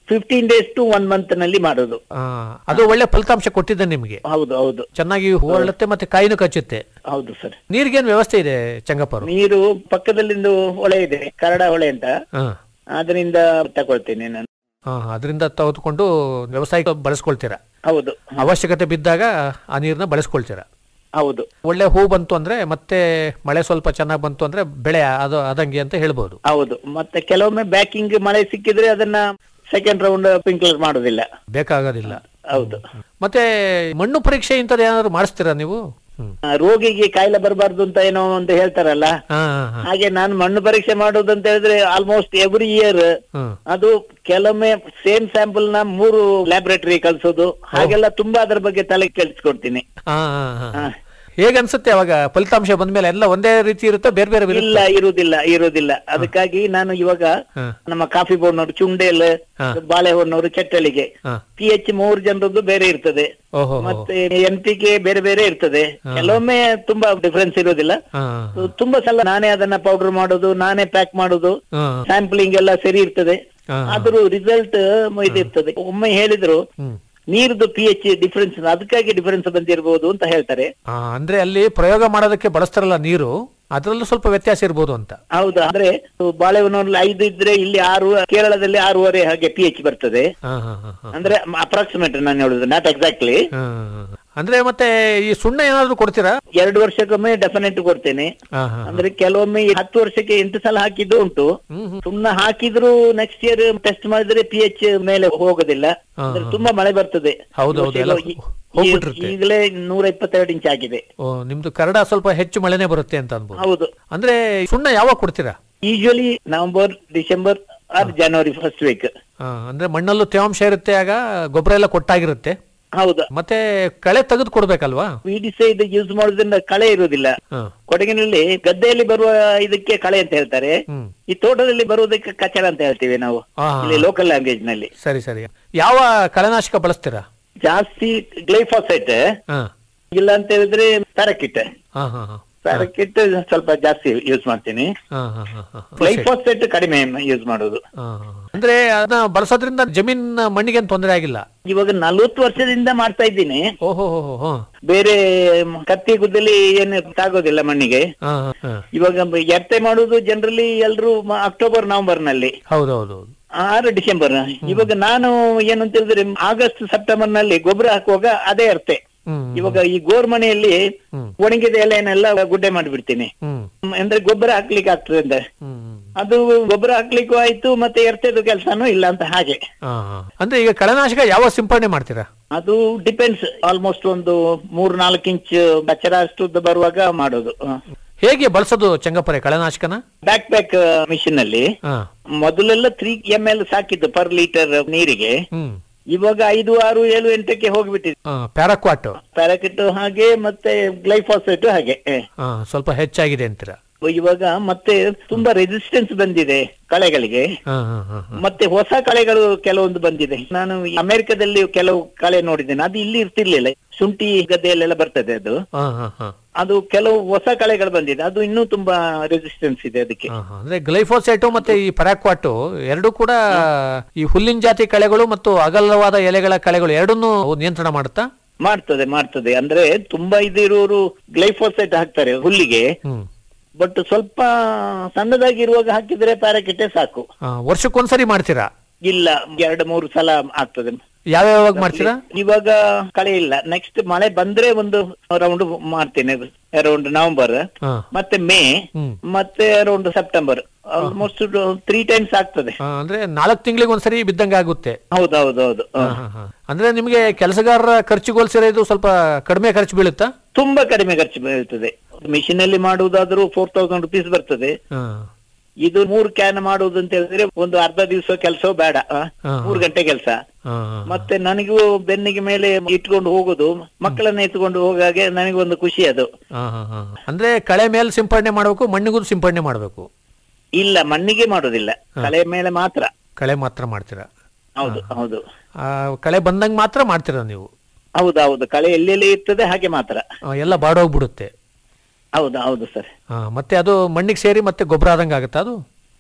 fifteen days to one month ನಲ್ಲಿ ಮಾಡೋದು ಆ, ಅದು ಒಳ್ಳೆ ಫಲಿತಾಂಶ ಕೊಟ್ಟಿದೆ ನಿಮ್ಗೆ ಹೌದು ಹೌದು ಚೆನ್ನಾಗಿ ಹೂರಳುತ್ತೆ ಮತ್ತೆ ಕಾಯಿನೂ ಕಚ್ಚುತ್ತೆ ಹೌದು ಸರ್ ನೀರಿಗೇನು ವ್ಯವಸ್ಥೆ ಇದೆ ಚಂಗಪ್ಪರು ನೀರು ಪಕ್ಕದಲ್ಲಿಂದು ಹೊಳೆ ಇದೆ ಕರಡ ಹೊಳೆ ಅಂತ ಹಾ ಅದರಿಂದ ತಗೊಳ್ತೇನೆ ನಾನು ಹಾ ಅದರಿಂದ ತೆಗೆದುಕೊಂಡು ವ್ಯವಸಾಯಕ್ಕೆ ಬಳಸ್ಕೊಳ್ತೀರಾ ಹೌದು ಅವಶ್ಯಕತೆ ಬಿದ್ದಾಗ ಆ ನೀರನ್ನ ಬಳಸ್ಕೊಳ್ತೀರಾ ಹೌದು ಒಳ್ಳೆ ಹೂ ಬಂತು ಅಂದ್ರೆ ಮತ್ತೆ ಮಳೆ ಸ್ವಲ್ಪ ಚೆನ್ನಾಗಿ ಬಂತು ಅಂದ್ರೆ ಬೆಳೆ ಅದು ಅದಂಗೆ ಅಂತ ಹೇಳ್ಬೋದು ಹೌದು ಮತ್ತೆ ಕೆಲವೊಮ್ಮೆ ಬ್ಯಾಕಿಂಗ್ ಮಳೆ ಸಿಕ್ಕಿದ್ರೆ ಅದನ್ನ ಸೆಕೆಂಡ್ ರೌಂಡ್ ಸ್ಪ್ರಿಂಕ್ಲರ್ ಮಾಡೋದಿಲ್ಲ ಬೇಕಾಗೋದಿಲ್ಲ ಹೌದು ಮತ್ತೆ ಮಣ್ಣು ಪರೀಕ್ಷೆ ಇಂಥದ್ದು ಏನಾದ್ರು ಮಾಡಿಸ್ತೀರಾ ನೀವು ಹ್ಮ್. ಆ, ರೋಗಿಗೆ ಕಾಯಿಲೆ ಬರಬಾರ್ದು ಅಂತ ಏನೋ ಅಂತ ಹೇಳ್ತಾರಲ್ಲ ಹಾ ಹಾ ಹಾ ಹಾಗೆ ನಾನು ಮಣ್ಣು ಪರೀಕ್ಷೆ ಮಾಡೋದು ಅಂತ ಹೇಳಿದ್ರೆ ಆಲ್ಮೋಸ್ಟ್ ಎವ್ರಿ ಇಯರ್ ಹ್ಮ್ ಅದು ಕೆಲವೊಮ್ಮೆ ಸೇಮ್ ಸ್ಯಾಂಪಲ್ ನ ಮೂರು ಲ್ಯಾಬೊರೇಟರಿ ಕಳ್ಸೋದು ಹಾಗೆಲ್ಲ ತುಂಬಾ ಅದ್ರ ಬಗ್ಗೆ ತಲೆ ಕೆಡಿಸ್ಕೊಡ್ತೀನಿ ಹಾ ಹಾ ಹಾ ಹೇಗನ್ಸುತ್ತೆ ಅವಾಗ ಫಲಿತಾಂಶ ಬಂದ್ಮೇಲೆ ಎಲ್ಲ ಒಂದೇ ರೀತಿ ಇರುತ್ತೆ ಬೇರೆ ಬೇರೆ ಇಲ್ಲ ಇರುವುದಿಲ್ಲ ಇರುವುದಿಲ್ಲ ಅದಕ್ಕಾಗಿ ನಾನು ಇವಾಗ ಹಾ. ನಮ್ಮ ಕಾಫಿ ಬೋರ್ಡ್ನವರು ಚುಂಡೇಲ್ ಹಾ. ಬಾಳೆಹೊನ್ನವರು ಚಟ್ಟಳಿಗೆ ಹಾ. ಪಿ ಎಚ್ ಮೂರು ಜನರದ್ದು ಬೇರೆ ಇರ್ತದೆ ಓಹೋ ಮತ್ತೆ ಎಂ ಗೆ ಬೇರೆ ಬೇರೆ ಇರ್ತದೆ ಕೆಲವೊಮ್ಮೆ ತುಂಬಾ ಡಿಫರೆನ್ಸ್ ಇರೋದಿಲ್ಲ ಹಾ ತುಂಬಾ ಸಲ ನಾನೇ ಅದನ್ನ ಪೌಡರ್ ಮಾಡೋದು ನಾನೇ ಪ್ಯಾಕ್ ಮಾಡೋದು ಹಾ ಸ್ಯಾಂಪ್ಲಿಂಗ್ ಎಲ್ಲ ಸರಿ ಇರ್ತದೆ ಹಾ. ಆದ್ರೂ ರಿಸಲ್ಟ್ ಇದಿರ್ತದೆ ಒಮ್ಮೆ ಹೇಳಿದ್ರು ಹ್ಮ್ ನೀರ್ದು ಪಿ ಎಚ್ ಡಿಫರೆನ್ಸ್ ಅದಕ್ಕಾಗಿ ಡಿಫರೆನ್ಸ್ ಬಂದಿರಬಹುದು ಅಂತ ಹೇಳ್ತಾರೆ ಆ, ಅಂದ್ರೆ ಅಲ್ಲಿ ಪ್ರಯೋಗ ಮಾಡೋದಕ್ಕೆ ಬಳಸ್ತಾರಲ್ಲ ನೀರು ಅದ್ರಲ್ಲೂ ಸ್ವಲ್ಪ ವ್ಯತ್ಯಾಸ ಇರ್ಬೋದು ಅಂತ ಹೌದಾ ಅಂದ್ರೆ ಬಾಳೆಹೊನ್ನೂರಲ್ಲಿ ಐದು ಇದ್ರೆ ಇಲ್ಲಿ ಆರು ಕೇರಳದಲ್ಲಿ ಆರೂವರೆ ಹಾಗೆ ಪಿ ಎಚ್ ಬರ್ತದೆ ಹಾ ಹಾ ಹಾ ಹಾ ಅಂದ್ರೆ ಅಪ್ರಾಕ್ಸಿಮೇಟ್ ನಾನು ಹೇಳುದು ನಾಟ್ ಎಕ್ಸಾಕ್ಟ್ಲಿ ಹಾ, ಹಾ. ಅಂದ್ರೆ ಮತ್ತೆ ಈ ಸುಣ್ಣ ಏನಾದ್ರು ಕೊಡ್ತೀರಾ ಎರಡು ವರ್ಷಕ್ಕೊಮ್ಮೆ ಡೆಫಿನೆಟ್ ಕೊಡ್ತೇನೆ ಹಾ ಹಾ ಅಂದ್ರೆ ಕೆಲವೊಮ್ಮೆ ಈ ಹತ್ತು ವರ್ಷಕ್ಕೆ ಎಂಟು ಸಲ ಹಾಕಿದ್ದು ಉಂಟು ಸುಣ್ಣ ಹಾಕಿದ್ರು ನೆಕ್ಸ್ಟ್ ಇಯರ್ ಟೆಸ್ಟ್ ಮಾಡಿದ್ರೆ ಪಿ ಎಚ್ ಮೇಲೆ ಹೋಗೋದಿಲ್ಲ ಹಾ, ಅಂದ್ರೆ ಹಾ. ತುಂಬಾ ಮಳೆ ಬರ್ತದೆ ಹೌದು, ಹೌದು, ಎಲ್ಲ ಈ- ಹೋಗ್ಬಿಟ್ಟಿರುತ್ತೆ. ಈಗಲೇ ನೂರ ಇಪ್ಪತ್ತೆರಡು ಇಂಚ್ ಆಗಿದೆ ಓ ನಿಮ್ದು ಕನ್ನಡ ಸ್ವಲ್ಪ ಹೆಚ್ಚು ಮಳೆನೇ ಬರುತ್ತೆ ಅಂತ ಅನ್ಬೋದು ಹೌದು ಅಂದ್ರೆ ಸುಣ್ಣ ಯಾವಾಗ ಕೊಡ್ತೀರಾ usually November December or January first week ಆ, ಅಂದ್ರೆ ಮಣ್ಣಲ್ಲೂ ತೇವಾಂಶ ಇರುತ್ತೆ ಆಗ ಗೊಬ್ಬರ ಎಲ್ಲ ಕೊಟ್ಟಾಗಿರುತ್ತೆ ಹೌದು ಮತ್ತೆ ಕಳೆ ತೆಗೆದು ಕೊಡ್ಬೇಕಲ್ವಾ ವಿಡಿಸೈಡ್ ಯೂಸ್ ಮಾಡೋದ್ರಿಂದ ಕಳೆ ಇರುವುದಿಲ್ಲ ಹಾ. ಕೊಡಗಿನಲ್ಲಿ ಗದ್ದೆಯಲ್ಲಿ ಬರುವ ಇದಕ್ಕೆ ಕಳೆ ಅಂತ ಹೇಳ್ತಾರೆ ಹ್ಮ್ ಈ ತೋಟದಲ್ಲಿ ಬರುವುದಕ್ಕೆ ಕಚರ ಅಂತ ಹೇಳ್ತೀವಿ ನಾವು ಆ, ಹಾ, ಇಲ್ಲಿ ಹಾ. ಲೋಕಲ್ ಲ್ಯಾಂಗ್ವೇಜ್ ನಲ್ಲಿ ಸರಿ ಸರಿ ಯಾವ ಕಳೆನಾಶಕ ಬಳಸ್ತೀರಾ ಜಾಸ್ತಿ ಗ್ಲೈಫಾಸೈಟ್ ಹಾ ಇಲ್ಲ ಅಂತ ಹೇಳಿದ್ರೆ ಪ್ಯಾರಕಿಟ್ ಹಾ ಹಾ ಹಾ ಪ್ಯಾರಕಿಟ್ ಸ್ವಲ್ಪ ಜಾಸ್ತಿ ಯೂಸ್ ಮಾಡ್ತೀನಿ ಹಾ ಹಾ ಹಾ ಹಾ ಗ್ಲೈಫಾಸೈಟ್ ಕಡಿಮೆ ಯೂಸ್ ಮಾಡೋದು ಹಾ, ಹಾ. ಅಂದ್ರೆ ಅದನ್ನ ಬಳಸೋದ್ರಿಂದ ಜಮೀನ್ ಮಣ್ಣಿಗೆ ತೊಂದರೆ ಆಗಿಲ್ಲ ಇವಾಗ ನಲ್ವತ್ತು ವರ್ಷದಿಂದ ಮಾಡ್ತಾ ಇದ್ದೀನಿ ಓಹೋ ಹೋ ಹೋ ಹೋ ಬೇರೆ ಕತ್ತಿ ಗುದ್ದಲಿ ಏನು ತಾಗೋದಿಲ್ಲ ಮಣ್ಣಿಗೆ ಹಾ ಹಾ, ಹಾ ಇವಾಗ ಎರ್ತೆ ಮಾಡುದು ಜನರಲಿ ಎಲ್ರು ಮ- ಅಕ್ಟೋಬರ್ ನವೆಂಬರ್ ನಲ್ಲಿ ಹೌದೌದು ಆರು ಡಿಸೆಂಬರ್ ಇವಾಗ ನಾನು ಏನು ಅಂತ ಹೇಳಿದ್ರೆ ಆಗಸ್ಟ್ ಸೆಪ್ಟೆಂಬರ್ ನಲ್ಲಿ ಗೊಬ್ಬರ ಹಾಕುವಾಗ ಅದೇ ಅರ್ತೆ ಹ್ಮ್ ಇವಾಗ ಈ ಗೋರ್ ಮನೆಯಲ್ಲಿ ಒಣಗಿದ ಎಲೆನೆಲ್ಲ ಗುಡ್ಡೆ ಮಾಡಿಬಿಡ್ತೀನಿ ಹ್ಮ್ ಅಂದ್ರೆ ಗೊಬ್ಬರ ಹಾಕ್ಲಿಕ್ಕೆ ಆಗ್ತದೆ ಅಂತ ಹ್ಮ್ ಅದು ಗೊಬ್ಬರ ಹಾಕ್ಲಿಕ್ಕೂ ಆಯ್ತು ಮತ್ತೆ ಎರ್ತೆದು ಕೆಲಸನೂ ಇಲ್ಲ ಅಂತ ಹಾಗೆ ಹಾ, ಹಾ. ಅಂದ್ರೆ ಈಗ ಕಳೆನಾಶಕ ಯಾವ ಸಿಂಪಡಣೆ ಮಾಡ್ತೀರಾ ಅದು ಡಿಪೆಂಡ್ಸ್ ಆಲ್ಮೋಸ್ಟ್ ಒಂದು ಮೂರ್ ನಾಲ್ಕು ಇಂಚ್ ಬಚ್ಚರ ಅಷ್ಟು ಬರುವಾಗ ಮಾಡೋದು ಹೇಗೆ ಬಳಸೋದು ಚಂಗಪ್ಪರೆ ಕಳೆನಾಶಕನ ಬ್ಯಾಕ್ ಪ್ಯಾಕ್ ಮಿಷಿನ್ ಅಲ್ಲಿ ಹಾ ಮೊದಲೆಲ್ಲ ತ್ರೀ ಎಂ ಎಲ್ ಸಾಕಿದ್ದು ಪರ್ ಲೀಟರ್ ನೀರಿಗೆ ಹ್ಮ್ ಇವಾಗ ಐದು ಆರು ಏಳು ಎಂಟಕ್ಕೆ ಹೋಗ್ಬಿಟ್ಟಿದೆ ಪ್ಯಾರಾಕ್ವಾಟ್ ಪ್ಯಾರಾಕಿಟ್ ಹಾಗೆ ಮತ್ತೆ ಗ್ಲೈಫಾಸೈಟ್ ಹಾಗೆ ಹ. ಹಾ ಸ್ವಲ್ಪ ಹೆಚ್ಚಾಗಿದೆ ಅಂತೀರಾ ಇವಾಗ ಮತ್ತೆ ತುಂಬಾ ರೆಸಿಸ್ಟೆನ್ಸ್ ಬಂದಿದೆ ಕಳೆಗಳಿಗೆ ಹಾ ಹಾ ಹಾ ಹಾ. ಮತ್ತೆ ಹೊಸ ಕಳೆಗಳು ಕೆಲವೊಂದು ಬಂದಿದೆ ನಾನು ಅಮೆರಿಕದಲ್ಲಿ ಕೆಲವು ಕಳೆ ನೋಡಿದ್ದೇನೆ ಅದು ಇಲ್ಲಿ ಇರ್ತಿರ್ಲಿಲ್ಲ ಶುಂಠಿ ಗದ್ದೆಯಲ್ಲೆಲ್ಲ ಬರ್ತದೆ ಅದು ಹಾ ಹಾ ಹಾ ಅದು ಕೆಲವು ಹೊಸ ಕಳೆಗಳು ಬಂದಿದೆ ಅದು ಇನ್ನೂ ತುಂಬಾ ರೆಸಿಸ್ಟೆನ್ಸ್ ಇದೆ ಅದಕ್ಕೆ ಹಾ, ಹಾ. ಅಂದ್ರೆ ಗ್ಲೈಫೋಸೈಟು ಮತ್ತೆ ಈ ಪರಾಕ್ವಾಟು ಎರಡೂ ಕೂಡ ಈ ಹುಲ್ಲಿನ ಜಾತಿ ಕಳೆಗಳು ಮತ್ತು ಅಗಲವಾದ ಎಲೆಗಳ ಕಳೆಗಳು ಎರಡನ್ನೂ ನಿಯಂತ್ರಣ ಮಾಡುತ್ತಾ ಮಾಡ್ತದೆ ಮಾಡ್ತದೆ ಅಂದ್ರೆ ತುಂಬಾ ಇದು ಇರೋರು ಗ್ಲೈಫೋಸೈಟ್ ಹಾಕ್ತಾರೆ ಹುಲ್ಲಿಗೆ ಹ್ಮ್ ಬಟ್ ಸ್ವಲ್ಪ ಸಣ್ಣದಾಗಿ ಇರುವಾಗ ಹಾಕಿದ್ರೆ ಪ್ಯಾರಾಕಿಟೆ ಸಾಕು ಆ, ವರ್ಷಕ್ಕೊಂದ್ಸರಿ ಮಾಡ್ತೀರಾ ಇಲ್ಲ ಎರಡು ಮೂರು ಸಲ ಆಗ್ತದೆ ಯಾವ್ಯಾವಾಗ ಮಾಡ್ತೀರಾ ಇವಾಗ ಕಳೆ ಇಲ್ಲ ನೆಕ್ಸ್ಟ್ ಮಳೆ ಬಂದ್ರೆ ಒಂದು ರೌಂಡ್ ಮಾಡ್ತೇನೆ ಅರೌಂಡ್ ನವೆಂಬರ್ ಹಾ. ಮತ್ತೆ ಮೇ ಹ್ಮ್. ಮತ್ತೆ around September almost three times ಆಗ್ತದೆ ಆ, ಅಂದ್ರೆ ನಾಲ್ಕು ತಿಂಗಳಿಗೆ ಒಂದ್ಸರಿ ಬಿದ್ದಂಗೆ ಆಗುತ್ತೆ ಹೌದೌದೌದು ಹಾ, ಹಾ, ಹಾ. ಅಂದ್ರೆ ನಿಮಗೆ ಕೆಲಸಗಾರರ ಖರ್ಚುಗೋಲ್ಸಿರೋದು ಸ್ವಲ್ಪ ಕಡಿಮೆ ಖರ್ಚು ಬೀಳುತ್ತಾ ತುಂಬಾ ಕಡಿಮೆ ಖರ್ಚು ಬೀಳ್ತದೆ ಮಿಷಿನ್ ಅಲ್ಲಿ ಮಾಡುವುದಾದ್ರೂ ಫೋರ್ ತೌಸಂಡ್ ರುಪೀಸ್ ಬರ್ತದೆ ಹಾ. ಇದು ಮೂರು ಕ್ಯಾನ್ ಮಾಡುವುದು ಅಂತ ಹೇಳಿದ್ರೆ ಒಂದು ಅರ್ಧ ದಿವಸ ಕೆಲಸ ಬೇಡ ಆ? ಹಾ. ಮೂರು ಗಂಟೆ ಕೆಲಸ ಹಾ, ಹಾ. ಮತ್ತೆ ನನಗೂ ಬೆನ್ನಿಗೆ ಮೇಲೆ ಇಟ್ಕೊಂಡು ಹೋಗುದು ಮಕ್ಕಳನ್ನ ಎತ್ಕೊಂಡು ಹೋಗಾಗೆ ನನಗೊಂದು ಖುಷಿ ಅದು ಹಾ, ಹಾ, ಹಾ. ಅಂದ್ರೆ ಕಳೆ ಮೇಲೆ ಸಿಂಪಡಣೆ ಮಾಡಬೇಕು ಮಣ್ಣಿಗೂ ಸಿಂಪಡಣೆ ಮಾಡಬೇಕು ಇಲ್ಲ ಮಣ್ಣಿಗೆ ಮಾಡುದಿಲ್ಲ ಕಲೆ ಮೇಲೆ ಮಾತ್ರ ಕಳೆ ಮಾತ್ರ ಮಾಡ್ತೀರಾ ಹೌದು ಹೌದು ಆ, ಕಳೆ ಬಂದಂಗೆ ಮಾತ್ರ ಮಾಡ್ತೀರಾ ನೀವು ಹೌದು ಹೌದು ಕಳೆ ಎಲ್ಲೆಲ್ಲಿ ಇರ್ತದೆ ಹಾಗೆ ಮಾತ್ರ ಆ, ಎಲ್ಲ ಬಾಡೋಗ್ಬಿಡುತ್ತೆ ಹೌದು ಹೌದು ಸರ್ ಆ, ಮತ್ತೆ ಅದು ಮಣ್ಣಿಗೆ ಸೇರಿ ಮತ್ತೆ ಗೊಬ್ಬರ ಆದಂಗೆ ಆಗುತ್ತಾ ಅದು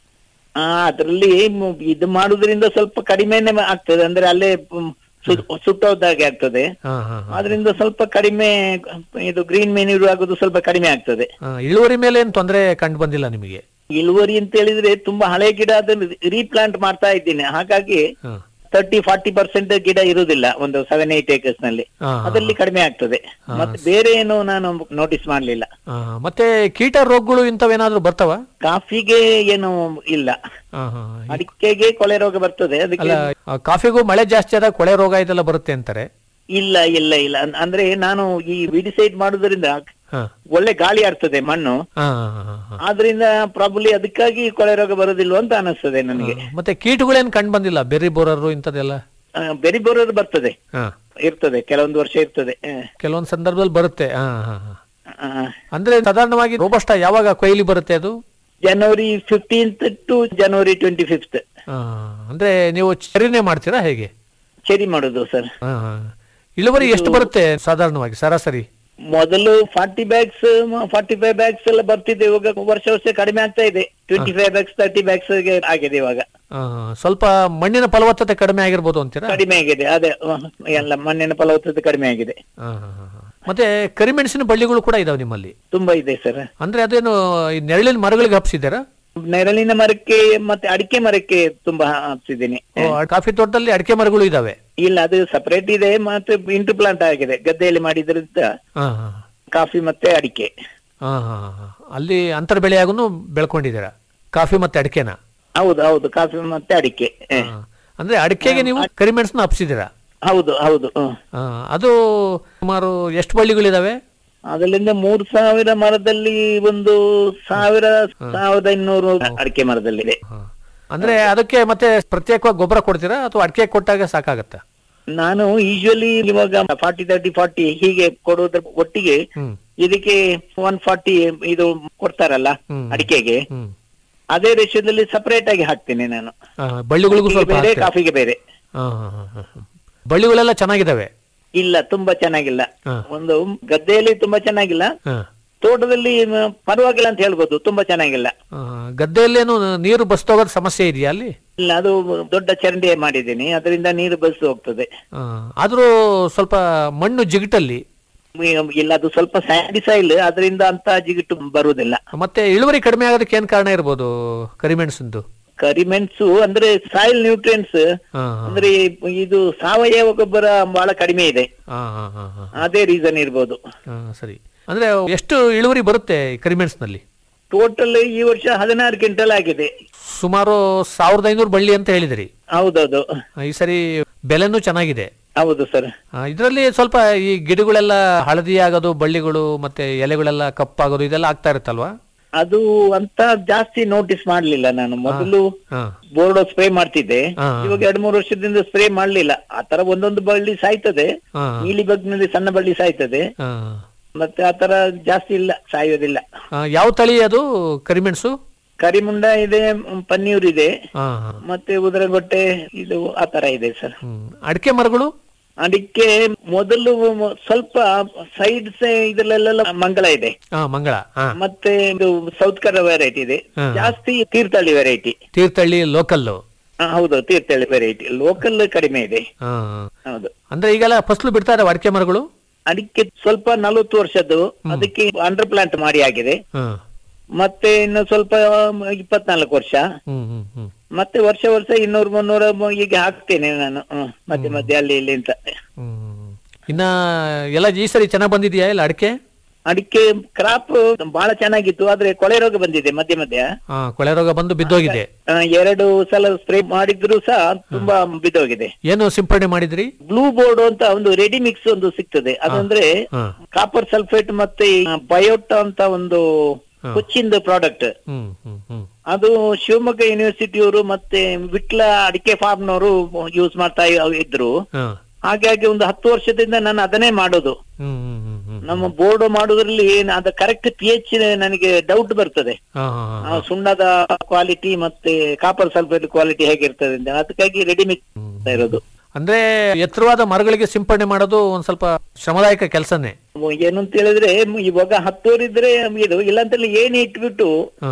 ಆ ಅದ್ರಲ್ಲಿ ಮ್- ಇದು ಮಾಡುದ್ರಿಂದ ಸ್ವಲ್ಪ ಕಡಿಮೆನೆ ಆಗ್ತದೆ ಅಂದ್ರೆ ಅಲ್ಲೇ ಮ್, ಸು- ಸುಟ್ಟೋದಾಗೆ ಆಗ್ತದೆ ಹಾ ಹಾ ಹಾ. ಅದರಿಂದ ಸ್ವಲ್ಪ ಕಡಿಮೆ ಇದು ಗ್ರೀನ್ ಮೆನ್ಯೂರ್ ಆಗೋದು ಸ್ವಲ್ಪ ಕಡಿಮೆ ಆಗ್ತದೆ ಆ, ಇಳುವರಿ ಮೇಲೆ ಏನು ತೊಂದರೆ ಕಂಡು ಬಂದಿಲ್ಲ ನಿಮಗೆ ಇಳುವರಿ ಅಂತ ಹೇಳಿದ್ರೆ ತುಂಬಾ ಹಳೆ ಗಿಡ ಅದನ್ನು ರೀಪ್ಲಾಂಟ್ ಮಾಡ್ತಾ ಇದ್ದೀನಿ ಹಾಗಾಗಿ ಹಾ. ತರ್ಟಿ ಫಾರ್ಟಿ ಪರ್ಸೆಂಟ್ ಗಿಡ ಇರುವುದಿಲ್ಲ ಒಂದು ಸೆವೆನ್ ಏಟ್ ಏಕರ್ಸ್ ನಲ್ಲಿ ಹಾ, ಹಾ. ಅದರಲ್ಲಿ ಕಡಿಮೆ ಆಗ್ತದೆ ಮತ್ತೆ ಬೇರೆ ಏನು ನಾನು ನೋಟಿಸ್ ಮಾಡ್ಲಿಲ್ಲ ಆ, ಮತ್ತೆ ಕೀಟ ರೋಗಗಳು ಇಂಥವೇನಾದ್ರೂ ಬರ್ತಾವ ಕಾಫಿಗೆ ಏನು ಇಲ್ಲ ಆ, ಹಾ. ಅಡಿಕೆಗೆ ಕೊಳೆ ರೋಗ ಬರ್ತದೆ ಅದಕ್ಕೆ ಅಲ್ಲ ಆ, ಕಾಫಿಗೂ ಮಳೆ ಜಾಸ್ತಿ ಆದಾಗ ಕೊಳೆ ರೋಗ ಇದೆಲ್ಲ ಬರುತ್ತೆ ಅಂತಾರೆ ಇಲ್ಲ ಇಲ್ಲ ಇಲ್ಲ ಅನ್- ಅಂದ್ರೆ ನಾನು ಈ ವಿಡಿಸೈಡ್ ಮಾಡುವುದರಿಂದ ಹಾ. ಒಳ್ಳೆ ಗಾಳಿ ಆಡ್ತದೆ ಮಣ್ಣು ಆ, ಆ, ಆ, ಆ. ಆದ್ರಿಂದ ಪ್ರಾಬಲಿ ಅದಕ್ಕಾಗಿ ಕೊಳೆ ರೋಗ ಬರೋದಿಲ್ವ ಅಂತ ಅನಿಸ್ತದೆ ನನಗೆ ಮತ್ತೆ ಕೀಟಗಳೇನು ಕಂಡು ಬಂದಿಲ್ಲ ಬೆರ್ರಿ ಬೋರರು ಇಂಥದ್ದೆಲ್ಲ ಆ, ಬೆರಿ ಬರೋದು ಬರ್ತದೆ ಹಾ. ಇರ್ತದೆ ಕೆಲವೊಂದು ವರ್ಷ ಇರ್ತದೆ ಆ, ಕೆಲವೊಂದು ಸಂದರ್ಭದಲ್ಲಿ ಬರುತ್ತೆ ಆ, ಆ, ಆ. ಆ. ಅಂದ್ರೆ ಸಾಧಾರಣವಾಗಿ ರೋಬಸ್ಟ ಯಾವಾಗ ಕೊಯ್ಲಿ ಬರುತ್ತೆ ಅದು January fifteenth to January twenty fifth ಆ, ಅಂದ್ರೆ ನೀವು ಚರಿನೇ ಮಾಡ್ತೀರಾ ಹೇಗೆ ಚೆರಿ ಮಾಡುದು ಸರ್ ಆ, ಆ. ಇಳುವರಿ ಎಷ್ಟು ಬರುತ್ತೆ ಸಾಧಾರಣವಾಗಿ ಸರಾಸರಿ ಮೊದಲು forty bags forty five bags ಎಲ್ಲ ಬರ್ತಿದೆ ಇವಾಗ ವರ್ಷ ವರ್ಷ ಕಡಿಮೆ ಆಗ್ತಾ ಇದೆ twenty five bags thirty bags ಆಗಿದೆ ಇವಾಗ ಆ, ಸ್ವಲ್ಪ ಮಣ್ಣಿನ ಫಲವತ್ತತೆ ಕಡಿಮೆ ಆಗಿರ್ಬೋದು ಅಂತೀರಾ ಕಡಿಮೆ ಆಗಿದೆ ಅದೇ ಅಹ್, ಎಲ್ಲ ಮಣ್ಣಿನ ಫಲವತ್ತತೆ ಕಡಿಮೆ ಆಗಿದೆ ಆ, ಆ, ಆ. ಮತ್ತೆ ಕರಿಮೆಣಸಿನ ಬಳ್ಳಿಗಳು ಕೂಡ ಇದಾವೆ ನಿಮ್ಮಲ್ಲಿ ತುಂಬಾ ಇದೆ ಸರ್ ಅಂದ್ರೆ ಅದೇನು ಈ ನೆರಳಿನ ಮರಗಳಿಗೆ ಹಬ್ಸಿದ್ದೀರಾ ನೆರಳಿನ ಮರಕ್ಕೆ ಮತ್ತೆ ಅಡಿಕೆ ಮರಕ್ಕೆ ತುಂಬಾ ಹಬ್ಸಿದ್ದೀನಿ ಓ, ಕಾಫಿ ತೋಟದಲ್ಲಿ ಅಡಿಕೆ ಮರಗಳು ಇದಾವೆ ಇಲ್ಲ ಅದು ಸಪರೇಟ್ ಇದೆ ಮತ್ತೆ ಇಂಟು ಪ್ಲಾಂಟ್ ಆಗಿದೆ ಗದ್ದೆಯಲ್ಲಿ ಮಾಡಿದ್ರಿಂದ ಆ, ಆ, ಕಾಫಿ ಮತ್ತೆ ಅಡಿಕೆ ಆ, ಆ, ಆ. ಅಲ್ಲಿ ಅಂತರ ಬೆಳೆಯಾಗೂ ಬೆಳ್ಕೊಂಡಿದ್ದೀರಾ ಕಾಫಿ ಮತ್ತೆ ಅಡಿಕೆನ ಹೌದು ಹೌದು ಕಾಫಿ ಮತ್ತೆ ಅಡಿಕೆ ಹ. ಅಂದ್ರೆ ಅಡಿಕೆಗೆ ನೀವು ಕರಿಮೆಣಸನ್ನ ಹಬ್ಸಿದ್ದೀರಾ ಹೌದು ಹೌದು ಹ್ಮ್. ಆ, ಅದು ಸುಮಾರು ಎಷ್ಟು ಬಳ್ಳಿಗಳಿದಾವೆ ಅದರಿಂದ ಮೂರ್ ಸಾವಿರ ಮರದಲ್ಲಿ ಒಂದು ಸಾವಿರ ಸಾವಿರದ ಇನ್ನೂರು ಅಡಿಕೆ ಮರದಲ್ಲಿದೆ ಅಂದ್ರೆ ಅದಕ್ಕೆ ಮತ್ತೆ ಪ್ರತ್ಯೇಕವಾಗಿ ಗೊಬ್ಬರ ಕೊಡ್ತೀರಾ ಅಥವಾ ಅಡಿಕೆ ಕೊಟ್ಟಾಗ ಸಾಕಾಗತ್ತಾ ನಾನು ಯೂಶುವಲಿ ಇವಾಗ ಫಾರ್ಟಿ ತರ್ಟಿ ಫಾರ್ಟಿ ಹೀಗೆ ಕೊಡೋದ್ರ ಒಟ್ಟಿಗೆ ಹ್ಮ್ ಇದಕ್ಕೆ ಒನ್ ಫಾರ್ಟಿ ಇದು ಕೊಡ್ತಾರಲ್ಲ ಹ್ಮ್. ಅಡಿಕೆಗೆ ಹ್ಮ್ ಅದೇ ರೇಷ್ಯದಲ್ಲಿ ಸಪರೇಟ್ ಆಗಿ ಹಾಕ್ತೇನೆ ನಾನು ಆ, ಬಳ್ಳಿಗಳಿಗೂ ಅಡಿಕೆಗೆ ಸ್ವಲ್ಪ ಬೇರೆ ಹಾಕ್ತೀರಾ? ಕಾಫಿಗೆ ಬೇರೆ ಆ, ಆ, ಆ, ಆ, ಆ. ಬಳ್ಳಿಗಳೆಲ್ಲ ಚೆನ್ನಾಗಿದಾವೆ ಇಲ್ಲ ತುಂಬಾ ಚೆನ್ನಾಗಿಲ್ಲ ಹಾ. ಒಂದು ಗದ್ದೆಯಲ್ಲಿ ತುಂಬಾ ಚೆನ್ನಾಗಿಲ್ಲ ಹಾ. ತೋಟದಲ್ಲಿ ಮ, ಪರವಾಗಿಲ್ಲ ಅಂತ ಹೇಳ್ಬೋದು ತುಂಬಾ ಚೆನ್ನಾಗಿಲ್ಲ ಆ, ಗದ್ದೆಯಲ್ಲೇನು ನೀರು ಬಸ್ತೋಗೋದ್ ಸಮಸ್ಯೆ ಇದೆಯಾ ಅಲ್ಲಿ ಇಲ್ಲ ಅದು ದೊಡ್ಡ ಚರಂಡಿ ಮಾಡಿದ್ದೀನಿ ಅದರಿಂದ ನೀರು ಬಸ್ ಹೋಗ್ತದೆ ಆ, ಆದ್ರೂ ಸ್ವಲ್ಪ ಮಣ್ಣು ಜಿಗಟಲ್ಲಿ ಈ- ಇಲ್ಲ ಅದು ಸ್ವಲ್ಪ ಸ್ಯಾಂಡಿ ಸಾಯಿಲ್ ಅದರಿಂದ ಅಂತ ಜಿಗಿಟ್ಟು ಬರುವುದಿಲ್ಲ ಮತ್ತೆ ಇಳುವರಿ ಕಡಿಮೆ ಆಗೋದಕ್ಕೆ ಏನ್ ಕಾರಣ ಇರ್ಬೋದು ಕರಿಮೆಣಸಂದು ಕರಿಮೆಣಸು ಅಂದ್ರೆ ಸಾಯಿಲ್ ನ್ಯೂಟ್ರಿಯೆಂಟ್ಸ್ ಹಾ, ಅಂದ್ರೆ ಇದು ಸಾವಯವ ಗೊಬ್ಬರ ಬಹಳ ಕಡಿಮೆ ಇದೆ ಹಾ, ಹಾ, ಹಾ, ಹಾ. ಅದೇ ರೀಸನ್ ಇರ್ಬೋದು ಆ, ಸರಿ ಅಂದ್ರೆ ಎಷ್ಟು ಇಳುವರಿ ಬರುತ್ತೆ ಈ ಕರಿಮೆಣಸಿನಲ್ಲಿ ಟೋಟಲ್ ಈ ವರ್ಷ ಹದಿನಾರು ಕ್ವಿಂಟಲ್ ಆಗಿದೆ ಸುಮಾರು ಸಾವಿರದ ಐನೂರು ಬಳ್ಳಿ ಅಂತ ಹೇಳಿದ್ರಿ ಹೌದೌದು ಆ, ಈ ಸರಿ ಬೆಲೆನೂ ಚೆನ್ನಾಗಿದೆ ಹೌದು ಸರ್ ಇದರಲ್ಲಿ ಸ್ವಲ್ಪ ಈ ಗಿಡಗಳೆಲ್ಲ ಹಳದಿ ಆಗೋದು ಬಳ್ಳಿಗಳು ಮತ್ತೆ ಎಲೆಗಳೆಲ್ಲ ಕಪ್ಪಾಗೋದು ಇದೆಲ್ಲ ಆಗ್ತಾ ಇರುತ್ತಲ್ವಾ ಅದು ಅಂತ ಜಾಸ್ತಿ ನೋಟಿಸ್ ಮಾಡ್ಲಿಲ್ಲ ನಾನು ಮೊದಲು ಹಾ ಬೋರ್ಡೋ ಸ್ಪ್ರೇ ಮಾಡ್ತಿದ್ದೆ ಹಾ. ಇವಾಗ ಎರಡ್ ಮೂರು ವರ್ಷದಿಂದ ಸ್ಪ್ರೇ ಮಾಡ್ಲಿಲ್ಲ ಆತರ ಒಂದೊಂದು ಬಳ್ಳಿ ಸಾಯ್ತದೆ ಹಾ. ನೀಲಿ ಬಗ್ನಲ್ಲಿ ಸಣ್ಣ ಬಳ್ಳಿ ಸಾಯ್ತದೆ ಹಾ. ಮತ್ತೆ ಆತರ ಜಾಸ್ತಿ ಇಲ್ಲ ಸಾಯೋದಿಲ್ಲ ಆ, ಯಾವ ತಳಿ ಅದು ಕರಿಮೆಣಸು ಕರಿಮುಂಡ ಇದೆ ಮ್, ಪನ್ನೀರ್ ಇದೆ ಹಾ ಹಾ. ಮತ್ತೆ ಉದರಗೊಟ್ಟೆ ಇದು ಆತರ ಇದೆ ಸರ್ ಹ್ಮ್. ಅಡಿಕೆ ಮರಗಳು ಅದಕ್ಕೆ ಮೊದಲು ಮ- ಸ್ವಲ್ಪ ಸೈಡ್ಸ್ ಇದ್ರಲ್ಲೆಲ್ಲ ಮಂಗಳ ಇದೆ ಹಾ ಮಂಗಳ ಹಾ ಮತ್ತೆ ಇದು ಸೌತ್ ಕನ್ನಡ ವೆರೈಟಿ ಇದೆ ಹಾ. ಜಾಸ್ತಿ ತೀರ್ಥಹಳ್ಳಿ ವೆರೈಟಿ ತೀರ್ಥಹಳ್ಳಿ ಲೋಕಲ್ ಹೌದು ತೀರ್ಥಹಳ್ಳಿ ವೆರೈಟಿ ಲೋಕಲ್ ಕಡಿಮೆ ಇದೆ ಹಾ ಹೌದು ಅಂದ್ರೆ ಈಗೆಲ್ಲ ಫಸಲು ಬಿಡ್ತಾ ಇದಾವೆ ಅಡಿಕೆ ಮರಗಳು ಅದಕ್ಕೆ ಸ್ವಲ್ಪ ನಲವತ್ತು ವರ್ಷದ್ದು ಅದಕ್ಕೆ ಅಂಡರ್ ಪ್ಲಾಂಟ್ ಮಾಡಿ ಆಗಿದೆ ಹಾ ಮತ್ತೆ ಇನ್ನು ಸ್ವಲ್ಪ ಇಪ್ಪತ್ನಾಲ್ಕು ವರ್ಷ ಹ್ಮ್ ಹ್ಮ್ ಹ್ಮ್ ಮತ್ತೆ ವರ್ಷ ವರ್ಷ ಇನ್ನೂರು ಮುನ್ನೂರ ಮ- ಹೀಗೆ ಹಾಕ್ತೇನೆ ನಾನು ಹ್ಮ್. ಮಧ್ಯೆ ಮಧ್ಯೆ ಅಲ್ಲಿ ಇಲ್ಲಿ ಅಂತ ಹ್ಮ್. ಇನ್ನ ಎಲ್ಲ ಈ ಸರಿ ಚೆನ್ನಾಗ್ ಬಂದಿದ್ಯಾ ಇಲ್ಲ ಅಡಿಕೆ ಅಡಿಕೆ ಕ್ರಾಪ್ ಬಹಳ ಚೆನ್ನಾಗಿತ್ತು ಆದ್ರೆ ಕೊಳೆ ರೋಗ ಬಂದಿದೆ ಮಧ್ಯೆ ಮಧ್ಯ ಹಾ ಕೊಳೆ ರೋಗ ಬಂದು ಬಿದ್ದೋಗಿದೆ ಆ, ಎರಡು ಸಲ ಸ್ಪ್ರೇ ಮಾಡಿದ್ರು ಸಹ ತುಂಬಾ ಬಿದ್ದೋಗಿದೆ ಏನು ಸಿಂಪಡಣೆ ಮಾಡಿದ್ರಿ ಬ್ಲೂ ಬೋರ್ಡ್ ಅಂತ ಒಂದು ರೆಡಿ ಮಿಕ್ಸ್ ಒಂದು ಸಿಗ್ತದೆ ಅದಂದ್ರೆ ಹಾ ಕಾಪರ್ ಸಲ್ಫೇಟ್ ಮತ್ತೆ ಬಯೋಟ ಅಂತ ಒಂದು ಹಾ. ಕೊಚ್ಚಿಂದ ಪ್ರಾಡಕ್ಟ್ ಹ್ಮ್ ಹ್ಮ್ ಹ್ಮ್ ಅದು ಶಿವಮೊಗ್ಗ ಯೂನಿವರ್ಸಿಟಿಯವರು ಮತ್ತೆ ವಿಟ್ಲ ಅಡಿಕೆ ಫಾರ್ಮ್ನವರು ಯೂಸ್ ಮಾಡ್ತಾ ಇದ್ರು ಹಾ ಹಾಗಾಗಿ ಒಂದು ಹತ್ತು ವರ್ಷದಿಂದ ನಾನು ಅದನ್ನೇ ಮಾಡೋದು ಹ್ಮ್ ಹ್ಮ್ ಹ್ಮ್ ಹ್ಮ್ ನಮ್ಮ ಬೋರ್ಡ್ ಮಾಡುದ್ರಲ್ಲಿ ಏನ್ ಅದ ಕರೆಕ್ಟ್ ಪಿ ಎಚ್ ನನಗೆ ಡೌಟ್ ಬರ್ತದೆ ಹಾ ಹಾ ಹಾ ಆ, ಸುಣ್ಣದ ಕ್ವಾಲಿಟಿ ಮತ್ತೆ ಕಾಪರ್ ಸಲ್ಫೇಟ್ ಕ್ವಾಲಿಟಿ ಹೇಗಿರ್ತದೆ ಅಂತ ಅದಕ್ಕಾಗಿ ರೆಡಿ ಮಿಕ್ಸ್ ಇರೋದು ಅಂದ್ರೆ ಎತ್ತರವಾದ ಮರಗಳಿಗೆ ಸಿಂಪಡಣೆ ಮಾಡೋದು ಒಂದ್ ಸ್ವಲ್ಪ ಶ್ರಮದಾಯಕ ಕೆಲಸನೇ ಏನು ಅಂತ ಹೇಳಿದ್ರೆ ಇವಾಗ ಹತ್ತೋರಿದ್ರೆ ಇದು ಇಲ್ಲಾಂತಲ್ಲಿ ಏನ್ ಇಟ್ಬಿಟ್ಟು ಹಾ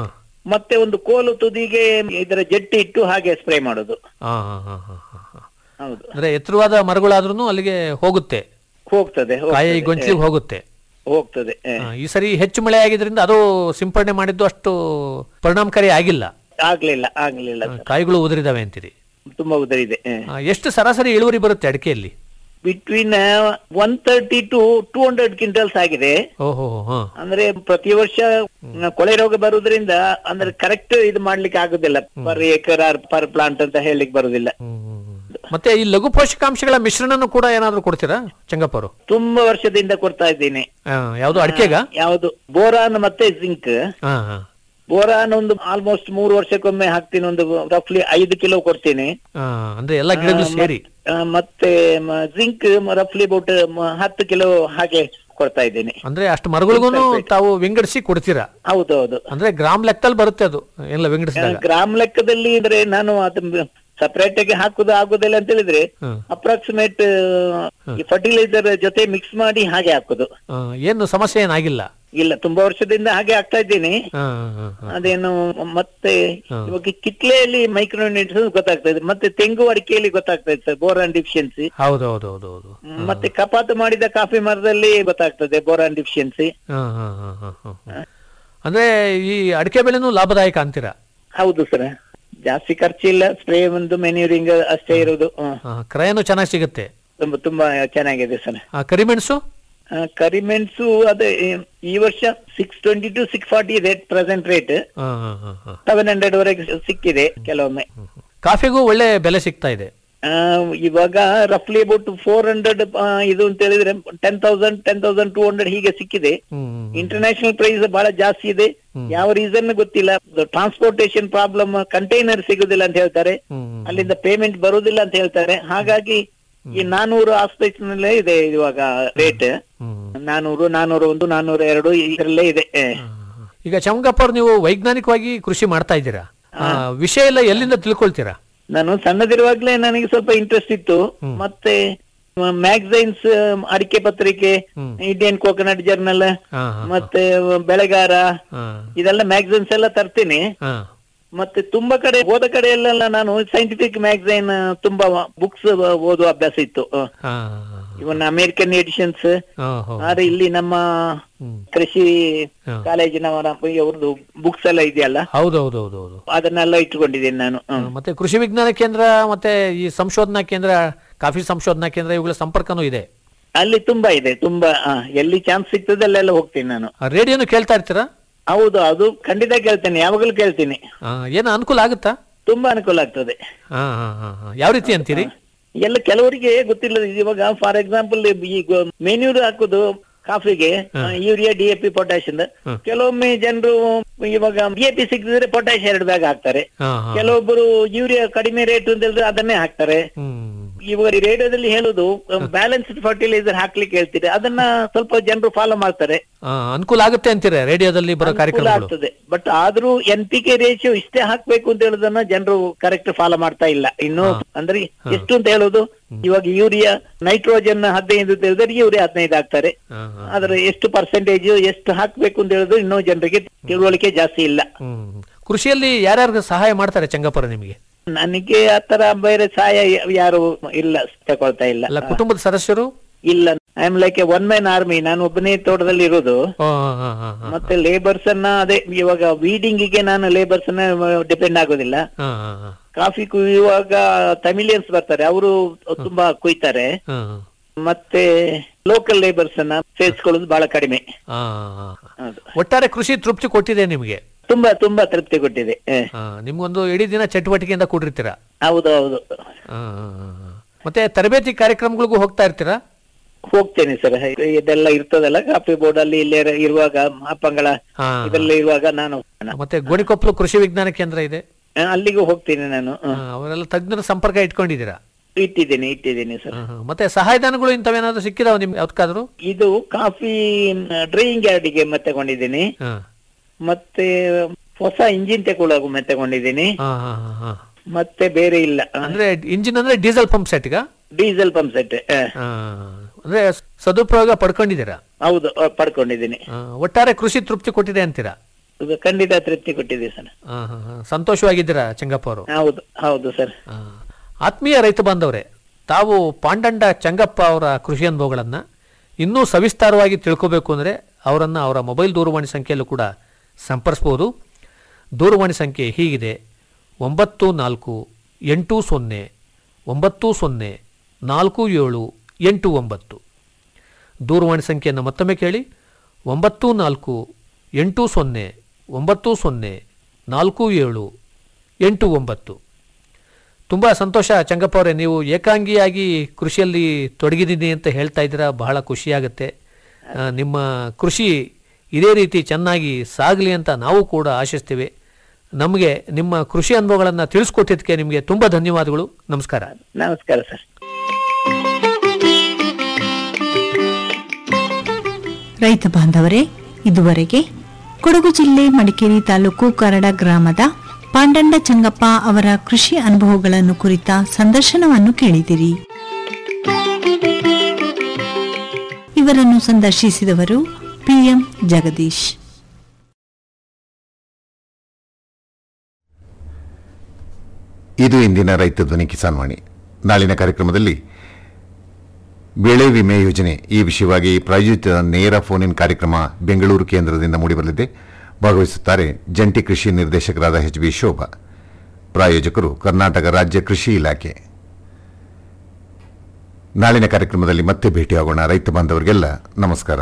ಮತ್ತೆ ಒಂದು ಕೋಲು ತುದಿಗೆ ಇದರ ಜೆಟ್ ಇಟ್ಟು ಹಾಗೆ ಸ್ಪ್ರೇ ಮಾಡೋದು ಹಾ ಹಾ ಹಾ ಹಾ ಹಾ, ಹಾ. ಹೌದು ಅಂದ್ರೆ ಎತ್ತರವಾದ ಮರಗಳಾದ್ರೂ ಅಲ್ಲಿಗೆ ಹೋಗುತ್ತೆ ಹೋಗ್ತದೆ ಕಾಯಿ ಹೋಗ್ತದೆ. ಗೊಂಚಲಿಗೆ ಹೋಗುತ್ತೆ ಹೋಗ್ತದೆ ಏ. ಆ, ಈ ಸರಿ ಹೆಚ್ಚು ಮಳೆ ಆಗಿದ್ರಿಂದ ಅದು ಸಿಂಪಡಣೆ ಮಾಡಿದ್ದು ಅಷ್ಟು ಪರಿಣಾಮಕಾರಿ ಆಗಿಲ್ಲ ಆಗ್ಲಿಲ್ಲ ಆಗ್ಲಿಲ್ಲ ಆ, ಕಾಯಿಗಳು ಉದುರಿದಾವೆ ಅಂತೀರಿ ತುಂಬಾ ಉದರಿದೆ ಆ, ಎಷ್ಟು ಸರಾಸರಿ ಇಳುವರಿ ಬರುತ್ತೆ ಅಡಿಕೆಯಲ್ಲಿ between one thirty to two hundred quintals ಆಗಿದೆ ಓಹೋ ಹಾ ಅಂದ್ರೆ ಪ್ರತಿ ವರ್ಷ ಮ್, ಕೊಳೆ ರೋಗ ಬರುವುದರಿಂದ ಅಂದ್ರೆ ಕರೆಕ್ಟ್ ಇದು ಮಾಡ್ಲಿಕ್ಕೆ ಆಗುದಿಲ್ಲ per acre or per plant ಅಂತ ಹೇಳಲಿಕ್ಕೆ ಬರುದಿಲ್ಲ ಮತ್ತೆ ಈ ಲಘು ಪೋಷಕಾಂಶಗಳ ಮಿಶ್ರಣನು ಕೂಡ ಏನಾದ್ರು ಕೊಡ್ತೀರಾ ಚಂಗಪ್ಪ ಅವರು ತುಂಬಾ ವರ್ಷದಿಂದ ಕೊಡ್ತಾ ಇದ್ದೀನಿ ಯಾವುದು ಅಡಿಕೆಗ ಯಾವುದು ಬೋರಾನ್ ಮತ್ತೆ ಜಿಂಕ್ ಹಾ ಹಾ ಬೋರಾನ್ ಒಂದು ಆಲ್ಮೋಸ್ಟ್ ಮೂರು ವರ್ಷಕ್ಕೊಮ್ಮೆ ಹಾಕ್ತೀನಿ ಒಂದು ರಫ್ಲಿ ಐದು ಕಿಲೋ ಕೊಡ್ತೀನಿ ಆ, ಅಂದ್ರೆ ಎಲ್ಲ ಗಿಡಗಳು ಆ, ಸೇರಿ ಆ, ಮತ್ತೆ ಜಿಂಕ್ ರಫ್ಲಿ ಅಬೌಟ್ ಹತ್ತು ಕಿಲೋ ಹಾಗೆ ಕೊಡ್ತಾ ಇದ್ದೀನಿ ಅಂದ್ರೆ ಅಷ್ಟು ಮರಗಳಿಗೂ ತಾವು ವಿಂಗಡಿಸಿ ಕೊಡ್ತೀರಾ ಹೌದೌದು ಅಂದ್ರೆ ಗ್ರಾಮ್ ಲೆಕ್ಕದಲ್ಲಿ ಬರುತ್ತೆ ಅದು ಎಲ್ಲ ವಿಂಗಡಿಸಿದಾಗ ಗ್ರಾಮ್ ಲೆಕ್ಕದಲ್ಲಿ ಅಂದ್ರೆ ನಾನು ಅದು ಸಪರೇಟ್ ಆಗಿ ಹಾಕುದು ಆಗುದಿಲ್ಲ ಅಂತ ಹೇಳಿದ್ರೆ ಹ್ಮ್. ಅಪ್ರಾಕ್ಸಿಮೇಟ್ ಫರ್ಟಿಲೈಸರ್ ಜೊತೆ ಮಿಕ್ಸ್ ಮಾಡಿ ಹಾಗೆ ಹಾಕುದು ಆ, ಏನು ಸಮಸ್ಯೆ ಏನಾಗಿಲ್ಲ ಇಲ್ಲ ತುಂಬಾ ವರ್ಷದಿಂದ ಹಾಗೆ ಆಗ್ತಾ ಇದ್ದೀನಿ ಹಾ, ಹಾ, ಹಾ. ಅದೇನು ಮತ್ತೆ ಹಾ. ಇವಾಗ ಕಿತ್ಲೆಯಲ್ಲಿ ಮೈಕ್ರೋನ್ಯೂಟ್ರಿಯನ್ಸ್ ಗೊತ್ತಾಗ್ತಾ ಇದೆ ಮತ್ತೆ ತೆಂಗು ಅಡಿಕೆಯಲ್ಲಿ ಗೊತ್ತಾಗ್ತಾ ಇದೆ ಸರ್ ಬೋರಾನ್ ಡಿಫಿಷಿಯನ್ಸಿ ಹೌದು ಹೌದು ಹೌದು ಹೌದು ಮತ್ತೆ ಕಪಾತು ಮಾಡಿದ ಕಾಫಿ ಮರದಲ್ಲಿ ಗೊತ್ತಾಗ್ತದೆ ಬೋರಾನ್ ಡಿಫಿಷಿಯನ್ಸಿ ಹಾ, ಹಾ, ಹಾ, ಹಾ, ಹಾ, ಹಾ. ಅಂದ್ರೆ ಈ ಅಡಿಕೆ ಬೆಳೆನೂ ಲಾಭದಾಯಕ ಅಂತೀರಾ ಹೌದು ಸರ್ ಜಾಸ್ತಿ ಖರ್ಚಿಲ್ಲ ಸ್ಪ್ರೇ ಒಂದು ಮೆನ್ಯೂರಿಂಗ್ ಅಷ್ಟೇ ಇರುವುದು ಹ್ಮ್. ಆ, ಕ್ರಯನೂ ಚೆನ್ನಾಗಿ ಸಿಗುತ್ತೆ ತುಂಬಾ ತುಂಬಾ ಚೆನ್ನಾಗಿದೆ ಸರ್ ಆ, ಕರಿಮೆಣಸು ಆ, ಕರಿಮೆಣಸು ಅದೇ ಈ- ಈ ವರ್ಷ six twenty to six forty ಇದೆ ಪ್ರೆಸೆಂಟ್ ರೇಟ್ ಹಾ, ಹಾ, ಹಾ, ಹಾ. ಸೆವೆನ್ ಹಂಡ್ರೆಡ್ ವರೆಗೆ ಸಿಕ್ಕಿದೆ ಕೆಲವೊಮ್ಮೆ ಕಾಫಿಗೂ ಒಳ್ಳೆ ಬೆಲೆ ಸಿಗ್ತಾ ಇದೆ ಆ, ಇವಾಗ ರಫ್ಲಿ ಅಬೌಟ್ ಫೋರ್ ಹಂಡ್ರೆಡ್ ಇದು ಅಂತ ಹೇಳಿದ್ರೆ ten thousand ten thousand two hundred ಹೀಗೆ ಸಿಕ್ಕಿದೆ ಇಂಟರ್ನ್ಯಾಷನಲ್ ಪ್ರೈಸ್ ಬಹಳ ಜಾಸ್ತಿ ಇದೆ ಯಾವ ರೀಸನ್ ಗೊತ್ತಿಲ್ಲ ಟ್ರಾನ್ಸ್ಪೋರ್ಟೇಶನ್ ಪ್ರಾಬ್ಲಮ್ ಕಂಟೈನರ್ ಸಿಗುದಿಲ್ಲ ಅಂತ ಹೇಳ್ತಾರೆ ಅಲ್ಲಿಂದ ಪೇಮೆಂಟ್ ಬರುದಿಲ್ಲ ಅಂತ ಹೇಳ್ತಾರೆ ಹಾಗಾಗಿ ಈ ನಾನೂರು ಆಸ್ಪೆಕ್ಟ್ನಲ್ಲೇ ಇದೆ ಇವಾಗ ರೇಟ್ ನಾನೂರು ನಾನೂರು ಒಂದು ನಾನೂರು ಎರಡು ಇದರಲ್ಲೇ ಇದೆ ಏ. ಈಗ ಚಮಗಪ್ಪ ಅವ್ರು ನೀವು ವೈಜ್ಞಾನಿಕವಾಗಿ ಕೃಷಿ ಮಾಡ್ತಾ ಇದ್ದೀರಾ ಆ, ವಿಷಯ ಎಲ್ಲ ಎಲ್ಲಿಂದ ತಿಳ್ಕೊಳ್ತೀರಾ ನಾನು ಸಣ್ಣದಿರುವಾಗ್ಲೇ ನನಗೆ ಸ್ವಲ್ಪ ಇಂಟ್ರೆಸ್ಟ್ ಇತ್ತು ಮತ್ತೆ ಮ್ಯಾಗಝೈನ್ಸ್ ಅಡಿಕೆ ಪತ್ರಿಕೆ ಇಂಡಿಯನ್ ಕೋಕೋನಟ್ ಜರ್ನಲ್ ಹಾ, ಹಾ, ಮತ್ತೆ ಬೆಳೆಗಾರ ಹಾ, ಇದೆಲ್ಲ ಮ್ಯಾಗಝೈನ್ಸ್ ಎಲ್ಲ ತರ್ತೀನಿ ಹಾ. ಮತ್ತೆ ತುಂಬಾ ಕಡೆ ಹೋದ ಕಡೆ ಎಲ್ಲ ನಾನು ಸೈಂಟಿಫಿಕ್ ಮ್ಯಾಗಝೈನ್ ತುಂಬಾ ಬುಕ್ಸ್ ಓದುವ ಅಭ್ಯಾಸ ಇತ್ತು ಹಾ, ಇವನ್ ಅಮೇರಿಕನ್ ಎಡಿಷನ್ಸ್ ಹಾ, ಹೌದು. ಆದ್ರೆ ಇಲ್ಲಿ ನಮ್ಮ ಕೃಷಿ ಕಾಲೇಜಿನವರ ಅವ್ರದ್ದು ಬುಕ್ಸ್ ಎಲ್ಲ ಇದೆಯಲ್ಲ ಹೌದು ಹೌದು ಹೌದು ಹೌದು ಅದನ್ನೆಲ್ಲ ಇಟ್ಟುಕೊಂಡಿದ್ದೀನಿ ನಾನು ಹ್ಮ್. ಮತ್ತೆ ಕೃಷಿ ವಿಜ್ಞಾನ ಕೇಂದ್ರ ಮತ್ತೆ ಈ ಸಂಶೋಧನಾ ಕೇಂದ್ರ ಕಾಫಿ ಸಂಶೋಧನಾ ಕೇಂದ್ರ ಇವುಗಳ ಸಂಪರ್ಕನೂ ಇದೆ ಅಲ್ಲಿ ತುಂಬಾ ಇದೆ ತುಂಬಾ ಆ, ಎಲ್ಲಿ ಚಾನ್ಸ್ ಸಿಗ್ತದೆ ಅಲ್ಲೆಲ್ಲ ಹೋಗ್ತೀನಿ ನಾನು ಆ, ರೇಡಿಯೋನು ಕೇಳ್ತಾ ಇರ್ತೀರಾ ಹೌದು ಅದು ಖಂಡಿತ ಕೇಳ್ತೇನೆ ಯಾವಾಗಲೂ ಕೇಳ್ತೀನಿ ಆ, ಏನು ಅನುಕೂಲ ಆಗುತ್ತಾ ತುಂಬಾ ಅನುಕೂಲ ಆಗ್ತದೆ ಹಾ ಹಾ ಹಾ ಹಾ. ಯಾವ ರೀತಿ ಅಂತೀರಿ ಎಲ್ಲ ಕೆಲವರಿಗೆ ಗೊತ್ತಿಲ್ಲ ಇವಾಗ ಫಾರ್ ಎಕ್ಸಾಂಪಲ್ ಈಗ ಮೆನ್ಯೂರ್ ಹಾಕುದು ಕಾಫಿಗೆ urea D A P potash ಕೆಲವೊಮ್ಮೆ ಜನರು ಇವಾಗ ಡಿ ಎ ಪಿ ಸಿಕ್ಕಿದ್ರೆ ಪೊಟ್ಯಾಶ್ ಎರಡು ಬ್ಯಾಗ್ ಹಾಕ್ತಾರೆ ಹಾ ಹಾ ಕೆಲವೊಬ್ಬರು ಯೂರಿಯಾ ಕಡಿಮೆ ರೇಟ್ ಅಂತ ಹೇಳಿದ್ರೆ ಅದನ್ನೇ ಹಾಕ್ತಾರೆ ಇವಾಗ ರೇಡಿಯೋದಲ್ಲಿ ಹೇಳುದು ಬ್ಯಾಲೆನ್ಸ್ಡ್ ಫರ್ಟಿಲೈಸರ್ ಹಾಕ್ಲಿಕ್ಕೆ ಹೇಳ್ತೀರಿ ಅದನ್ನ ಸ್ವಲ್ಪ ಜನರು ಫಾಲೋ ಮಾಡ್ತಾರೆ ಆ, ಅನುಕೂಲ ಆಗುತ್ತೆ ಅಂತೀರಾ ರೇಡಿಯೋದಲ್ಲಿ ಬರೋ ಅನುಕೂಲ ಕಾರ್ಯಕ್ರಮಗಳು ಆಗ್ತದೆ ಬಟ್ ಆದ್ರೂ ಎನ್ ಪಿ ಕೆ ರೇಷಿಯೋ ಇಷ್ಟೇ ಹಾಕ್ಬೇಕು ಅಂತ ಹೇಳುದನ್ನ ಜನರು ಕರೆಕ್ಟ್ ಫಾಲೋ ಮಾಡ್ತಾ ಇಲ್ಲ ಇನ್ನು ಅಂದ್ರೆ ಎಷ್ಟು ಅಂತ ಹೇಳುದು ಇವಾಗ ಯೂರಿಯಾ ನೈಟ್ರೋಜನ್ ಹದಿನೈದು ಅಂತ ಹೇಳಿದ್ರೆ ಯೂರಿಯಾ ಹದಿನೈದು ಹಾಕ್ತಾರೆ ಆದ್ರೆ ಎಷ್ಟು ಪರ್ಸೆಂಟೇಜ್ ಎಷ್ಟು ಹಾಕ್ಬೇಕು ಅಂತ ಹೇಳುದು ಇನ್ನೂ ಜನರಿಗೆ ತಿಳುವಳಿಕೆ ಜಾಸ್ತಿ ಇಲ್ಲ ಹ್ಮ್ ಕೃಷಿಯಲ್ಲಿ ಯಾರ್ಯಾರು ಸಹಾಯ ಮಾಡ್ತಾರೆ ಚಂಗಪ್ಪರ ನಿಮಗೆ ನನಗೆ ಆತರ ಬೇರೆ ಸಹಾಯ ಯ- ಯಾರು ಇಲ್ಲ ತಗೊಳ್ತಾ ಇಲ್ಲ ಅಲ್ಲ ಕುಟುಂಬದ ಸದಸ್ಯರು ಇಲ್ಲ I am like a one man army ನಾನು ಒಬ್ಬನೇ ತೋಟದಲ್ಲಿ ಇರೋದು ಆ, ಹಾ, ಹಾ, ಹಾ. ಮತ್ತೆ ಲೇಬರ್ಸ್ ಅನ್ನ ಅದೇ ಇವಾಗ ವೀಡಿಂಗ್ ಗೆ ನಾನು ಲೇಬರ್ಸ್ ಅನ್ನ ಡಿಪೆಂಡ್ ಆಗೋದಿಲ್ಲ ಹಾ, ಹಾ, ಹಾ. ಕಾಫಿ ಕುಯ್ಯುವಾಗ ತಮಿಲಿಯನ್ಸ್ ಬರ್ತಾರೆ ಅವರು ತುಂಬಾ ಕುಯ್ತಾರೆ ಹಾ, ಮತ್ತೆ ಲೋಕಲ್ ಲೇಬರ್ಸ್ ಅನ್ನ ಸೇರಿಸ್ಕೊಳ್ಳೋದು ಬಹಳ ಕಡಿಮೆ ಹಾ, ಹಾ. ಒಟ್ಟಾರೆ ಕೃಷಿ ತೃಪ್ತಿ ಕೊಟ್ಟಿದೆ ನಿಮಗೆ ತುಂಬಾ ತುಂಬಾ ತೃಪ್ತಿ ಕೊಟ್ಟಿದೆ ಹ. ಆ, ನಿಮ್ಗೊಂದು ಇಡೀ ದಿನ ಚಟುವಟಿಕೆಯಿಂದ ಕೂಡಿರ್ತೀರಾ ಹೌದು ಹೌದು ಆ, ಆ, ಆ. ಮತ್ತೆ ತರಬೇತಿ ಕಾರ್ಯಕ್ರಮಗಳಿಗೂ ಹೋಗ್ತಾ ಇರ್ತೀರಾ ಹೋಗ್ತೇನೆ ಸರ್ ಇದೆಲ್ಲ ಇರ್ತದಲ್ಲ ಕಾಫಿ ಬೋರ್ಡ್ ಅಲ್ಲಿ ಇಲ್ಲೇ ಇರುವಾಗ ಅಪ್ಪಂಗಳ ಹಾ. ಇದೆಲ್ಲ ಇರುವಾಗ ನಾನು ಮತ್ತೆ ಗೋಣಿಕೊಪ್ಪಲು ಕೃಷಿ ವಿಜ್ಞಾನ ಕೇಂದ್ರ ಇದೆ ಆ, ಅಲ್ಲಿಗೂ ಹೋಗ್ತೀನಿ ನಾನು ಹ. ಆ, ಅವರೆಲ್ಲ ತಜ್ಞರ ಸಂಪರ್ಕ ಇಟ್ಕೊಂಡಿದ್ದೀರಾ ಇಟ್ಟಿದ್ದೀನಿ ಇಟ್ಟಿದ್ದೀನಿ ಸರ್ ಆ, ಹಾ. ಮತ್ತೆ ಸಹಾಯಧನಗಳು ಇಂಥವೇನಾದ್ರು ಸಿಕ್ಕಿದಾವ ನಿಮ್ಗೆ ಯಾವ್ದಕ್ಕಾದ್ರು ಇದು ಕಾಫಿ ಡ್ರೈಯಿಂಗ್ ಯಾರ್ಡಿಗೆ ಮತ್ತೆ ತಗೊಂಡಿದ್ದೀನಿ ಹಾ ಮತ್ತೆ ಹೊಸ ಇಂಜಿನ್ ತಗೊಳ್ಳೋಕು ಮತ್ತೆ ತಗೊಂಡಿದ್ದೀನಿ ಹಾ, ಹಾ, ಹಾ, ಹಾ. ಮತ್ತೆ ಬೇರೆ ಇಲ್ಲ ಅಂದ್ರೆ ಇಂಜಿನ್ ಅಂದ್ರೆ ಡೀಸೆಲ್ ಪಂಪ್ ಸೆಟ್ಗ ಡೀಸೆಲ್ ಪಂಪ್ ಸೆಟ್ ಅಂದ್ರೆ ಸದುಪಯೋಗ ಪಡ್ಕೊಂಡಿದ್ದೀರಾ ಹೌದು ಆ, ಪಡ್ಕೊಂಡಿದ್ದೀನಿ ಆ, ಒಟ್ಟಾರೆ ಕೃಷಿ ತೃಪ್ತಿ ಕೊಟ್ಟಿದೆ ಅಂತೀರಾ ಇದು ಖಂಡಿತ ತೃಪ್ತಿ ಕೊಟ್ಟಿದೆ ಸರ್ ಹಾ, ಹಾ, ಹಾ. ಸಂತೋಷವಾಗಿದ್ದೀರಾ ಚೆಂಗಪ್ಪ ಅವರು ಹೌದು ಹೌದು ಸರ್ ಆತ್ಮೀಯ ರೈತ ಬಾಂಧವರೇ ತಾವು ಪಾಂಡಂಡ ಚಂಗಪ್ಪ ಅವರ ಕೃಷಿ ಅನುಭವಗಳನ್ನು ಇನ್ನೂ ಸವಿಸ್ತಾರವಾಗಿ ತಿಳ್ಕೋಬೇಕು ಅಂದರೆ ಅವರನ್ನು ಅವರ ಮೊಬೈಲ್ ದೂರವಾಣಿ ಸಂಖ್ಯೆಯಲ್ಲೂ ಕೂಡ ಸಂಪರ್ಸ್ಬೋದು ದೂರವಾಣಿ ಸಂಖ್ಯೆ ಹೀಗಿದೆ ಒಂಬತ್ತು ನಾಲ್ಕು ಎಂಟು ಸೊನ್ನೆ ಒಂಬತ್ತು ಸೊನ್ನೆ ನಾಲ್ಕು ಏಳು ಎಂಟು ಒಂಬತ್ತು ದೂರವಾಣಿ ಸಂಖ್ಯೆಯನ್ನು ಮತ್ತೊಮ್ಮೆ ಕೇಳಿ ಒಂಬತ್ತು ನಾಲ್ಕು ಎಂಟು ಸೊನ್ನೆ ಒಂಬತ್ತು ಸೊನ್ನೆ ನಾಲ್ಕು ಏಳು ಎಂಟು ಒಂಬತ್ತು ತುಂಬ ಸಂತೋಷ ಚಂಗಪ್ಪ ಅವರೇ ನೀವು ಏಕಾಂಗಿಯಾಗಿ ಕೃಷಿಯಲ್ಲಿ ತೊಡಗಿದ್ದೀನಿ ಅಂತ ಹೇಳ್ತಾ ಇದ್ದೀರಾ ಬಹಳ ಖುಷಿಯಾಗುತ್ತೆ ಆ, ನಿಮ್ಮ ಕೃಷಿ ಇದೇ ರೀತಿ ಚೆನ್ನಾಗಿ ಸಾಗಲಿ ಅಂತ ನಾವು ಕೂಡ ಆಶಿಸ್ತೀವಿ ನಮಗೆ ನಿಮ್ಮ ಕೃಷಿ ಅನುಭವಗಳನ್ನು ತಿಳಿಸ್ಕೊಟ್ಟಿದ್ದಕ್ಕೆ ನಿಮಗೆ ತುಂಬ ಧನ್ಯವಾದಗಳು ನಮಸ್ಕಾರ ನಮಸ್ಕಾರ ಸರ್ ರೈತ ಬಾಂಧವರೇ ಇದುವರೆಗೆ ಕೊಡಗು ಜಿಲ್ಲೆ ಮಡಿಕೇರಿ ತಾಲೂಕು ಕರಡ ಗ್ರಾಮದ ಪಾಂಡಂಡ ಚಂಗಪ್ಪ ಅವರ ಕೃಷಿ ಅನುಭವಗಳನ್ನು ಕುರಿತ ಸಂದರ್ಶನವನ್ನು ಕೇಳಿದಿರಿ ಇವರನ್ನು ಸಂದರ್ಶಿಸಿದವರು ಪಿಎಂ ಜಗದೀಶ್ ಇದು ಇಂದಿನ ರೈತ ಧ್ವನಿ ಕಿಸಾನ್ ವಾಣಿ ನಾಳಿನ ಕಾರ್ಯಕ್ರಮದಲ್ಲಿ ಬೆಳೆ ವಿಮೆ ಯೋಜನೆ ಈ ವಿಷಯವಾಗಿ ಪ್ರಾಯೋಜಿತ ನೇರ ಫೋನ್ ಇನ್ ಕಾರ್ಯಕ್ರಮ ಬೆಂಗಳೂರು ಕೇಂದ್ರದಿಂದ ಮೂಡಿಬರಲಿದೆ ಭಾಗವಹಿಸುತ್ತಾರೆ ಜಂಟಿ ಕೃಷಿ ನಿರ್ದೇಶಕರಾದ ಎಚ್ ಬಿ ಶೋಭಾ ಪ್ರಾಯೋಜಕರು ಕರ್ನಾಟಕ ರಾಜ್ಯ ಕೃಷಿ ಇಲಾಖೆ ನಾಳಿನ ಕಾರ್ಯಕ್ರಮದಲ್ಲಿ ಮತ್ತೆ ಭೇಟಿಯಾಗೋಣ ರೈತ ಬಾಂಧವರಿಗೆಲ್ಲ ನಮಸ್ಕಾರ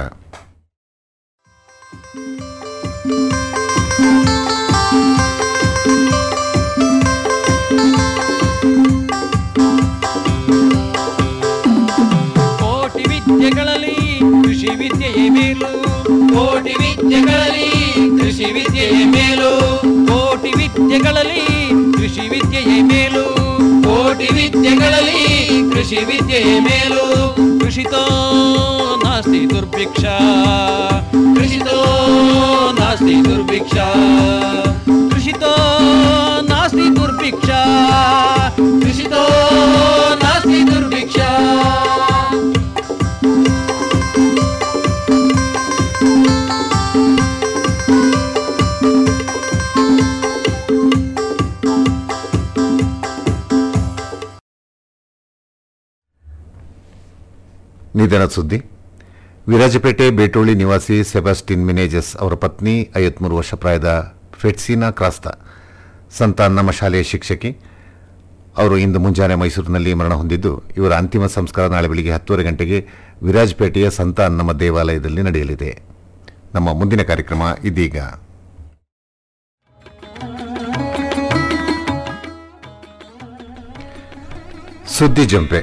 ಕೋಟಿ ವಿದ್ಯೆಗಳಲ್ಲಿ ಕೃಷಿ ವಿದ್ಯೆಯೇ ಮೇಲು ಕೋಟಿ ವಿದ್ಯೆಗಳಲ್ಲಿ ಕೃಷಿ ವಿದ್ಯೆಯೇ ಮೇಲು ಕೋಟಿ ವಿದ್ಯೆಗಳಲ್ಲಿ ಕೃಷಿ ವಿದ್ಯೆಯೇ ಮೇಲು ಕೋಟಿ ವಿದ್ಯೆಗಳಲ್ಲಿ ಕೃಷಿ ವಿದ್ಯೆಯೇ ಮೇಲು ಕೃಷಿತೋ ನಾಸ್ತಿ ದುರ್ಭಿಕ್ಷ ಕೃಷಿತೋ ನಾಸ್ತಿ ದುರ್ಭಿಕ್ಷ ಕೃಷಿತೋ ನಾಸ್ತಿ ದುರ್ಭಿಕ್ಷ ಕೃಷಿತೋ ನಾಸ್ತಿ ದುರ್ಭಿಕ್ಷ ನಿಧನ ಸುದ್ದಿ ವಿರಾಜಪೇಟೆ ಬೇಟೋಳಿ ನಿವಾಸಿ ಸೆಬಾಸ್ಟಿನ್ ಮಿನೇಜಸ್ ಅವರ ಪತ್ನಿ ಐವತ್ಮೂರು ವರ್ಷ ಪ್ರಾಯದ ಫೆಟ್ಸಿನಾ ಕ್ರಾಸ್ತಾ ಸಂತಾನಮ್ಮ ಶಾಲೆಯ ಶಿಕ್ಷಕಿ ಅವರು ಇಂದು ಮುಂಜಾನೆ ಮೈಸೂರಿನಲ್ಲಿ ಮರಣ ಹೊಂದಿದ್ದು ಇವರ ಅಂತಿಮ ಸಂಸ್ಕಾರ ನಾಳೆ ಬೆಳಿಗ್ಗೆ ಹತ್ತುವರೆ ಗಂಟೆಗೆ ವಿರಾಜಪೇಟೆಯ ಸಂತಾನಮ್ಮ ದೇವಾಲಯದಲ್ಲಿ ನಡೆಯಲಿದೆ ನಮ್ಮ ಮುಂದಿನ ಕಾರ್ಯಕ್ರಮ ಇದೀಗ ಸುದ್ದಿ ಜಂಪೆ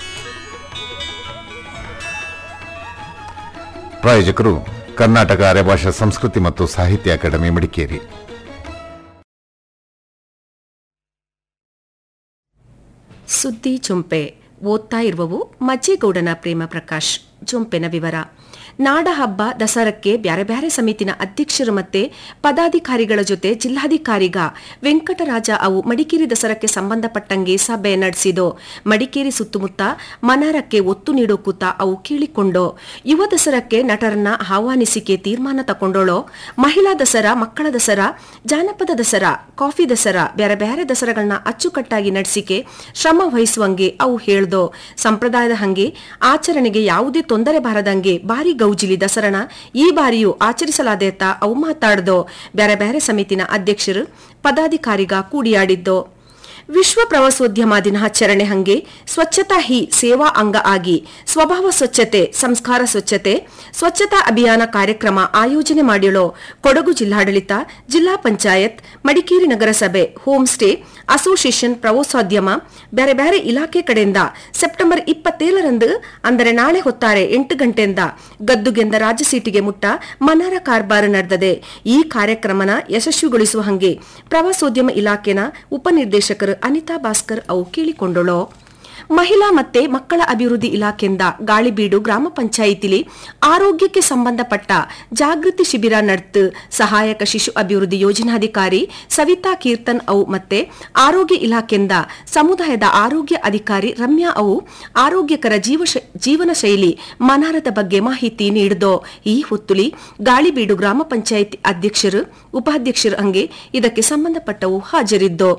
ಪ್ರಾಯೋಜಕರು ಕರ್ನಾಟಕ ಅರೆಭಾಷಾ ಸಂಸ್ಕೃತಿ ಮತ್ತು ಸಾಹಿತ್ಯ ಅಕಾಡೆಮಿ ಮಡಿಕೇರಿ ಸುದ್ದಿ ಚುಂಪೆ ಓದ್ತಾ ಇರುವವು ಮಜ್ಜೇಗೌಡನ ಪ್ರೇಮ ಪ್ರಕಾಶ್ ಚುಂಪೆನ ವಿವರ ನಾಡ ಹಬ್ಬ ದಸರಕ್ಕೆ ಬ್ಯಾರೆ ಬ್ಯಾರೆ ಸಮಿತಿನ ಅಧ್ಯಕ್ಷರು ಮತ್ತೆ ಪದಾಧಿಕಾರಿಗಳ ಜೊತೆ ಜಿಲ್ಲಾಧಿಕಾರಿಗ ವೆಂಕಟರಾಜ ಅವು ಮಡಿಕೇರಿ ದಸರಕ್ಕೆ ಸಂಬಂಧಪಟ್ಟಂಗೆ ಸಭೆ ನಡೆಸಿದೋ ಮಡಿಕೇರಿ ಸುತ್ತಮುತ್ತ ಮನಾರಕ್ಕೆ ಒತ್ತು ನೀಡೋ ಕೂತ ಅವು ಕೇಳಿಕೊಂಡೋ ಯುವ ದಸರಕ್ಕೆ ನಟರನ್ನ ಆಹ್ವಾನಿಸಿಕೆ ತೀರ್ಮಾನ ತಕೊಂಡೋಳೋ ಮಹಿಳಾ ದಸರಾ ಮಕ್ಕಳ ದಸರಾ ಜಾನಪದ ದಸರಾ ಕಾಫಿ ದಸರಾ ಬ್ಯಾರೆ ಬ್ಯಾರೆ ದಸರಾಗಳನ್ನ ಅಚ್ಚುಕಟ್ಟಾಗಿ ನಡೆಸಿಕೆ ಶ್ರಮ ವಹಿಸುವಂಗೆ ಅವು ಹೇಳ್ದೋ ಸಂಪ್ರದಾಯದ ಹಂಗೆ ಆಚರಣೆಗೆ ಯಾವುದೇ ತೊಂದರೆ ಬಾರದಂಗೆ ಬಾರಿ ಗೌಜಿಲಿ ದಸರನ ಈ ಬಾರಿಯೂ ಆಚರಿಸಲಾದೇತ ಅವು ಮಾತಾಡ್ದೋ ಬ್ಯಾರೆ ಬ್ಯಾರೆ ಸಮಿತಿನ ಅಧ್ಯಕ್ಷರು ಪದಾಧಿಕಾರಿಗ ಕೂಡಿಯಾಡಿದ್ದೋ ವಿಶ್ವ ಪ್ರವಾಸೋದ್ಯಮ ದಿನಾಚರಣೆ ಹಂಗೆ ಸ್ವಚ್ಛತಾ ಹಿ ಸೇವಾ ಅಂಗ ಆಗಿ ಸ್ವಭಾವ ಸ್ವಚ್ಛತೆ ಸಂಸ್ಕಾರ ಸ್ವಚ್ಛತೆ ಸ್ವಚ್ಛತಾ ಅಭಿಯಾನ ಕಾರ್ಯಕ್ರಮ ಆಯೋಜನೆ ಮಾಡಿರೋ ಕೊಡಗು ಜಿಲ್ಲಾಡಳಿತ ಜಿಲ್ಲಾ ಪಂಚಾಯತ್ ಮಡಿಕೇರಿ ನಗರಸಭೆ ಹೋಮ್ ಸ್ಟೇ ಅಸೋಸಿಯೇಷನ್ ಪ್ರವಾಸೋದ್ಯಮ ಬೇರೆ ಬೇರೆ ಇಲಾಖೆ ಕಡೆಯಿಂದ ಸೆಪ್ಟೆಂಬರ್ ಇಪ್ಪತ್ತೇಳರಂದು ಅಂದರೆ ನಾಳೆ ಹೊತ್ತಾರೆ ಎಂಟು ಗಂಟೆಯಿಂದ ಗದ್ದುಗೆಂದ ರಾಜ್ಯ ಸೀಟಿಗೆ ಮುಟ್ಟ ಮನಾರ ಕಾರ್ಬಾರ್ ನಡೆದದೆ ಈ ಕಾರ್ಯಕ್ರಮನ ಯಶಸ್ವಿಗೊಳಿಸುವ ಹಂಗೆ ಪ್ರವಾಸೋದ್ಯಮ ಇಲಾಖೆನ ಉಪನಿರ್ದೇಶಕರು ಅನಿತಾ ಭಾಸ್ಕರ್ ಅವು ಕೇಳಿಕೊಂಡಳು ಮಹಿಳಾ ಮತ್ತೆ ಮಕ್ಕಳ ಅಭಿವೃದ್ಧಿ ಇಲಾಖೆಯಿಂದ ಗಾಳಿಬೀಡು ಗ್ರಾಮ ಪಂಚಾಯಿತಿಲಿ ಆರೋಗ್ಯಕ್ಕೆ ಸಂಬಂಧಪಟ್ಟ ಜಾಗೃತಿ ಶಿಬಿರ ನಡೆದು ಸಹಾಯಕ ಶಿಶು ಅಭಿವೃದ್ಧಿ ಯೋಜನಾಧಿಕಾರಿ ಸವಿತಾ ಕೀರ್ತನ್ ಅವು ಮತ್ತೆ ಆರೋಗ್ಯ ಇಲಾಖೆಯಿಂದ ಸಮುದಾಯದ ಆರೋಗ್ಯ ಅಧಿಕಾರಿ ರಮ್ಯಾ ಅವು ಆರೋಗ್ಯಕರ ಜೀವ ಜೀವನ ಶೈಲಿ ಮನಾರದ ಬಗ್ಗೆ ಮಾಹಿತಿ ನೀಡಿದೋ ಈ ಹೊತ್ತುಲಿ ಗಾಳಿಬೀಡು ಗ್ರಾಮ ಪಂಚಾಯಿತಿ ಅಧ್ಯಕ್ಷರು ಉಪಾಧ್ಯಕ್ಷರು ಹಂಗೆ ಇದಕ್ಕೆ ಸಂಬಂಧಪಟ್ಟವು ಹಾಜರಿದ್ದೋ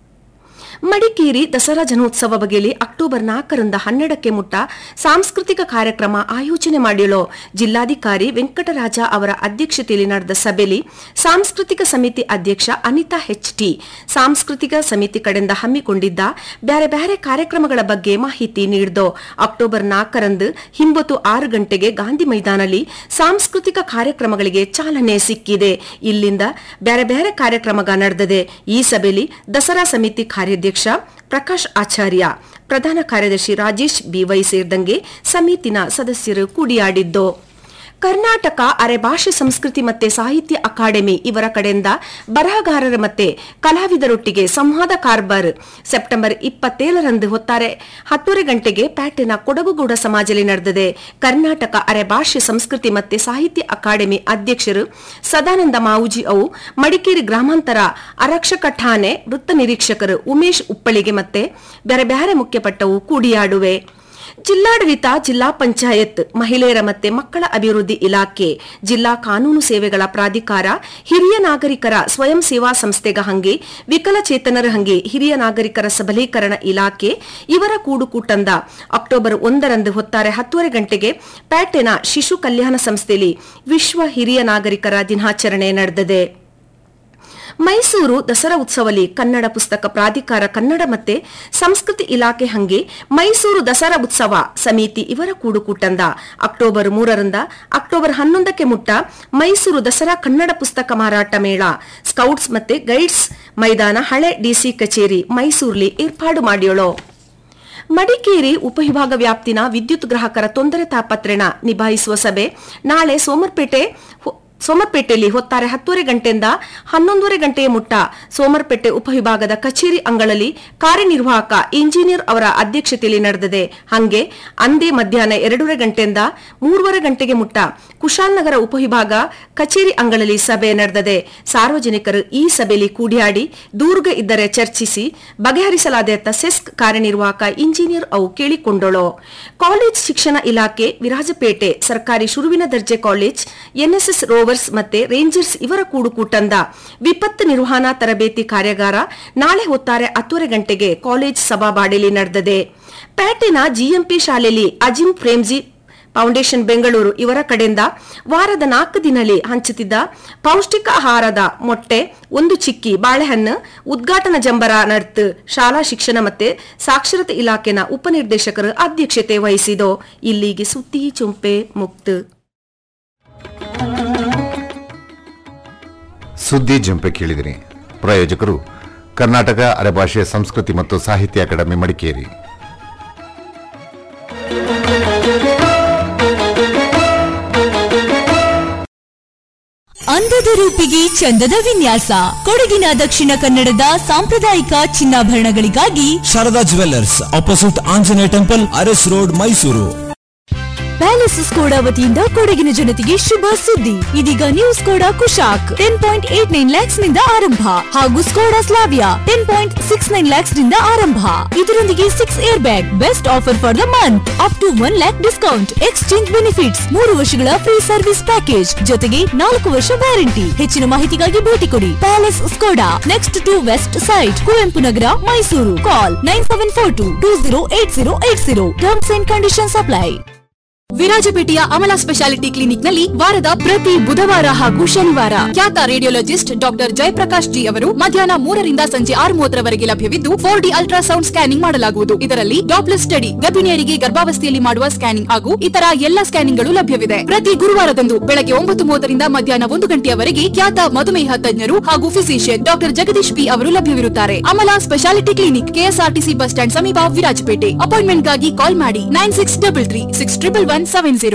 ಮಡಿಕೇರಿ ದಸರಾ ಜನೋತ್ಸವ ಬಗೆಯಲ್ಲಿ ಅಕ್ಟೋಬರ್ ನಾಲ್ಕರಿಂದ ಹನ್ನೆರಡಕ್ಕೆ ಮುಟ್ಟ ಸಾಂಸ್ಕೃತಿಕ ಕಾರ್ಯಕ್ರಮ ಆಯೋಜನೆ ಮಾಡಿರೋ ಜಿಲ್ಲಾಧಿಕಾರಿ ವೆಂಕಟರಾಜ ಅವರ ಅಧ್ಯಕ್ಷತೆಯಲ್ಲಿ ನಡೆದ ಸಭೆಯಲ್ಲಿ ಸಾಂಸ್ಕೃತಿಕ ಸಮಿತಿ ಅಧ್ಯಕ್ಷ ಅನಿತಾ ಹೆಚ್ ಟಿ ಸಾಂಸ್ಕೃತಿಕ ಸಮಿತಿ ಕಡೆಯಿಂದ ಹಮ್ಮಿಕೊಂಡಿದ್ದ ಬ್ಯಾರೆ ಬ್ಯಾರೆ ಕಾರ್ಯಕ್ರಮಗಳ ಬಗ್ಗೆ ಮಾಹಿತಿ ನೀಡಿದೋ ಅಕ್ಟೋಬರ್ ನಾಲ್ಕರಂದು ಹಿಂಬತ್ತು ಆರು ಗಂಟೆಗೆ ಗಾಂಧಿ ಮೈದಾನಲ್ಲಿ ಸಾಂಸ್ಕೃತಿಕ ಕಾರ್ಯಕ್ರಮಗಳಿಗೆ ಚಾಲನೆ ಸಿಕ್ಕಿದೆ ಇಲ್ಲಿಂದ ಬ್ಯಾರೆ ಬ್ಯಾರೆ ಕಾರ್ಯಕ್ರಮಗ ನಡೆದಿದೆ ಈ ಸಭೆಯಲ್ಲಿ ದಸರಾ ಸಮಿತಿ ಕಾರ್ಯಾಧ್ಯಕ್ಷ ಪ್ರಕಾಶ್ ಆಚಾರ್ಯ ಪ್ರಧಾನ ಕಾರ್ಯದರ್ಶಿ ರಾಜೇಶ್ ಬಿವೈ ಸೇರಿದಂಗೆ ಸಮಿತಿನ ಸದಸ್ಯರು ಕೂಡಿಯಾಡಿದ್ದು ಕರ್ನಾಟಕ ಅರೆಭಾಷೆ ಸಂಸ್ಕೃತಿ ಮತ್ತೆ ಸಾಹಿತ್ಯ ಅಕಾಡೆಮಿ ಇವರ ಕಡೆಯಿಂದ ಬರಹಗಾರರ ಮತ್ತೆ ಕಲಾವಿದರೊಟ್ಟಿಗೆ ಸಂವಾದ ಕಾರ್ಬಾರ್ ಸೆಪ್ಟೆಂಬರ್ ಇಪ್ಪತ್ತೇಳರಂದು ಹೊತ್ತಾರೆ ಹತ್ತೂವರೆ ಗಂಟೆಗೆ ಪ್ಯಾಟಿನ ಕೊಡಗುಗೌಡ ಸಮಾಜದಲ್ಲಿ ನಡೆದಿದೆ ಕರ್ನಾಟಕ ಅರೆಭಾಷೆ ಸಂಸ್ಕೃತಿ ಮತ್ತೆ ಸಾಹಿತ್ಯ ಅಕಾಡೆಮಿ ಅಧ್ಯಕ್ಷರು ಸದಾನಂದ ಮಾವುಜಿ ಅವು ಮಡಿಕೇರಿ ಗ್ರಾಮಾಂತರ ಆರಕ್ಷಕ ಠಾಣೆ ವೃತ್ತ ನಿರೀಕ್ಷಕರು ಉಮೇಶ್ ಉಪ್ಪಳಿಗೆ ಮತ್ತೆ ಬೇರೆ ಬೇರೆ ಮುಖ್ಯಪಟ್ಟವು ಕೂಡಿಯಾಡುವೆ ಜಿಲ್ಲಾಡಳಿತ ಜಿಲ್ಲಾ ಪಂಚಾಯತ್ ಮಹಿಳೆಯರ ಮತ್ತೆ ಮಕ್ಕಳ ಅಭಿವೃದ್ಧಿ ಇಲಾಖೆ ಜಿಲ್ಲಾ ಕಾನೂನು ಸೇವೆಗಳ ಪ್ರಾಧಿಕಾರ ಹಿರಿಯ ನಾಗರಿಕರ ಸ್ವಯಂ ಸೇವಾ ಸಂಸ್ಥೆಗ ಹಂಗೆ ವಿಕಲಚೇತನರ ಹಂಗೆ ಹಿರಿಯ ನಾಗರಿಕರ ಸಬಲೀಕರಣ ಇಲಾಖೆ ಇವರ ಕೂಡುಕೂಟಂದ ಅಕ್ಟೋಬರ್ ಒಂದರಂದು ಹೊತ್ತಾರೆ ಹತ್ತುವರೆ ಗಂಟೆಗೆ ಪ್ಯಾಟೆನ ಶಿಶು ಕಲ್ಯಾಣ ಸಂಸ್ಥೆಯಲ್ಲಿ ವಿಶ್ವ ಹಿರಿಯ ನಾಗರಿಕರ ದಿನಾಚರಣೆ ನಡೆದಿದೆ ಮೈಸೂರು ದಸರಾ ಉತ್ಸವಲಿ ಕನ್ನಡ ಪುಸ್ತಕ ಪ್ರಾಧಿಕಾರ ಕನ್ನಡ ಮತ್ತೆ ಸಂಸ್ಕೃತಿ ಇಲಾಖೆ ಹಂಗೆ ಮೈಸೂರು ದಸರಾ ಉತ್ಸವ ಸಮಿತಿ ಇವರ ಕೂಡುಕೂಟಂದ ಅಕ್ಟೋಬರ್ ಮೂರರಿಂದ ಅಕ್ಟೋಬರ್ ಹನ್ನೊಂದಕ್ಕೆ ಮುಟ್ಟ ಮೈಸೂರು ದಸರಾ ಕನ್ನಡ ಪುಸ್ತಕ ಮಾರಾಟ ಮೇಳ ಸ್ಕೌಟ್ಸ್ ಮತ್ತೆ ಗೈಡ್ಸ್ ಮೈದಾನ ಹಳೆ ಡಿಸಿ ಕಚೇರಿ ಮೈಸೂರ್ಲಿ ಏರ್ಪಾಡು ಮಾಡಿಯೋಳು ಮಡಿಕೇರಿ ಉಪವಿಭಾಗ ವ್ಯಾಪ್ತಿನ ವಿದ್ಯುತ್ ಗ್ರಾಹಕರ ತೊಂದರೆ ತಾಪತ್ರಣ ನಿಭಾಯಿಸುವ ಸಭೆ ನಾಳೆ ಸೋಮರ್ಪೇಟೆ ಸೋಮರ್ಪೇಟೆಯಲ್ಲಿ ಹೊತ್ತಾರೆ ಹತ್ತೂವರೆ ಗಂಟೆಯಿಂದ ಹನ್ನೊಂದೂವರೆ ಗಂಟೆಯ ಮುಟ್ಟ ಸೋಮರ್ಪೇಟೆ ಉಪವಿಭಾಗದ ಕಚೇರಿ ಅಂಗಳಲ್ಲಿ ಕಾರ್ಯನಿರ್ವಾಹಕ ಇಂಜಿನಿಯರ್ ಅವರ ಅಧ್ಯಕ್ಷತೆಯಲ್ಲಿ ನಡೆದಿದೆ ಹಂಗೆ ಅಂದೇ ಮಧ್ಯಾಹ್ನ ಎರಡೂವರೆ ಗಂಟೆಯಿಂದ ಮೂರುವರೆ ಗಂಟೆಗೆ ಮುಟ್ಟ ಕುಶಾಲನಗರ ಉಪವಿಭಾಗ ಕಚೇರಿ ಅಂಗಳಲ್ಲಿ ಸಭೆ ನಡೆದಿದೆ ಸಾರ್ವಜನಿಕರು ಈ ಸಭೆಯಲ್ಲಿ ಕೂಡಿಯಾಡಿ ದೂರ್ಗ ಇದ್ದರೆ ಚರ್ಚಿಸಿ ಬಗೆಹರಿಸಲಾದ ಸೆಸ್ಕ್ ಕಾರ್ಯನಿರ್ವಾಹಕ ಇಂಜಿನಿಯರ್ ಅವು ಕೇಳಿಕೊಂಡಳು ಕಾಲೇಜ್ ಶಿಕ್ಷಣ ಇಲಾಖೆ ವಿರಾಜಪೇಟೆ ಸರ್ಕಾರಿ ಶುರುವಿನ ದರ್ಜೆ ಕಾಲೇಜ್ ಎನ್ಎಸ್ಎಸ್ ರೋವರ್ಸ್ ಮತ್ತೆ ರೇಂಜರ್ಸ್ ಇವರ ಕೂಡುಕೂಟಂದ ವಿಪತ್ತು ನಿರ್ವಹಣಾ ತರಬೇತಿ ಕಾರ್ಯಾಗಾರ ನಾಳೆ ಹೊತ್ತಾರೆ ಹತ್ತುವರೆ ಗಂಟೆಗೆ ಕಾಲೇಜ್ ಸಭಾಬಾಡಿಲಿ ನಡೆದಿದೆ ಪ್ಯಾಟಿನ ಜಿಎಂಪಿ ಶಾಲೆಯಲ್ಲಿ ಅಜಿಂ ಪ್ರೇಮ್ಜಿ ಫೌಂಡೇಶನ್ ಬೆಂಗಳೂರು ಇವರ ಕಡೆಯಿಂದ ವಾರದ ನಾಲ್ಕು ದಿನಲ್ಲಿ ಹಂಚುತ್ತಿದ್ದ ಪೌಷ್ಟಿಕ ಆಹಾರದ ಮೊಟ್ಟೆ ಒಂದು ಚಿಕ್ಕಿ ಬಾಳೆಹಣ್ಣು ಉದ್ಘಾಟನಾ ಜಂಬರ ನಡೆತು ಶಾಲಾ ಶಿಕ್ಷಣ ಮತ್ತೆ ಸಾಕ್ಷರತೆ ಇಲಾಖೆನ ಉಪನಿರ್ದೇಶಕರು ಅಧ್ಯಕ್ಷತೆ ವಹಿಸಿದೋ ಇಲ್ಲಿಗೆ ಸುದ್ದಿ ಚುಂಪೆ ಮುಕ್ತು ಸುದ್ದಿ ಜಂಪೆ ಕೇಳಿದಿರಿ ಪ್ರಾಯೋಜಕರು ಕರ್ನಾಟಕ ಅರೆಭಾಷೆ ಸಂಸ್ಕೃತಿ ಮತ್ತು ಸಾಹಿತ್ಯ ಅಕಾಡೆಮಿ ಮಡಿಕೇರಿ ಅಂದದ ರೂಪಿಗೆ ಚಂದದ ವಿನ್ಯಾಸ ಕೊಡಗಿನ ದಕ್ಷಿಣ ಕನ್ನಡದ ಸಾಂಪ್ರದಾಯಿಕ ಚಿನ್ನಾಭರಣಗಳಿಗಾಗಿ Sharada jewellers opposite Anjaneya temple Aras road Mysuru palace Skoda ವತಿಯಿಂದ ಕೊಡಗಿನ ಜನತೆಗೆ ಶುಭ ಸುದ್ದಿ ಇದೀಗ new Skoda Kushaq ten point eight nine lakhs ನಿಂದ ಆರಂಭ ಹಾಗೂ Skoda Slavia ten point six nine lakhs ನಿಂದ ಆರಂಭ ಇದರೊಂದಿಗೆ six air bag best offer for the month up to one lakh discount exchange benefits ಮೂರು ವರ್ಷಗಳ ಫ್ರೀ ಸರ್ವಿಸ್ ಪ್ಯಾಕೇಜ್ ಜೊತೆಗೆ ನಾಲ್ಕು ವರ್ಷ ವ್ಯಾರಂಟಿ ಹೆಚ್ಚಿನ ಮಾಹಿತಿಗಾಗಿ ಭೇಟಿ ಕೊಡಿ palace Skoda next to west side Kuvempu Nagar Mysuru call nine seven four two two zero eight zero eight zero terms and conditions apply ವಿರಾಜಪೇಟೆಯ ಅಮಲಾ ಸ್ಪೆಷಾಲಿಟಿ ಕ್ಲಿನಿಕ್ ನಲ್ಲಿ ವಾರದ ಪ್ರತಿ ಬುಧವಾರ ಹಾಗೂ ಶನಿವಾರ ಖ್ಯಾತ ರೇಡಿಯೋಲಜಿಸ್ಟ್ ಡಾಕ್ಟರ್ ಜಯಪ್ರಕಾಶ್ ಜಿ ಅವರು ಮಧ್ಯಾಹ್ನ ಮೂರರಿಂದ ಸಂಜೆ ಆರು ಮೂವತ್ತರವರೆಗೆ ಲಭ್ಯವಿದ್ದು ಫೋರ್ ಡಿ ಅಲ್ಟ್ರಾಸೌಂಡ್ ಸ್ಕ್ಯಾನಿಂಗ್ ಮಾಡಲಾಗುವುದು ಇದರಲ್ಲಿ ಡಾಪ್ಲರ್ ಸ್ಟಡಿ ಗರ್ಭಿಣಿಯರಿಗೆ ಗರ್ಭಾವಸ್ಥೆಯಲ್ಲಿ ಮಾಡುವ ಸ್ಕ್ಯಾನಿಂಗ್ ಹಾಗೂ ಇತರ ಎಲ್ಲ ಸ್ಕ್ಯಾನಿಂಗ್ಗಳು ಲಭ್ಯವಿದೆ ಪ್ರತಿ ಗುರುವಾರದಂದು ಬೆಳಗ್ಗೆ ಒಂಬತ್ತು ಮೂವತ್ತರಿಂದ ಮಧ್ಯಾಹ್ನ ಒಂದು ಗಂಟೆಯವರೆಗೆ ಖ್ಯಾತ ಮಧುಮೇಹ ತಜ್ಞರು ಹಾಗೂ ಫಿಸಿಷಿಯನ್ ಡಾಕ್ಟರ್ ಜಗದೀಶ್ ಪಿ ಅವರು ಲಭ್ಯವಿರುತ್ತಾರೆ Amala speciality clinic KSRTC bus stand ಸಮೀಪ ವಿರಾಜಪೇಟೆ ಅಪಾಯಿಂಟ್ಮೆಂಟ್ಗಾಗಿ ಕಾಲ್ ಮಾಡಿ nine six double three six triple one seven zero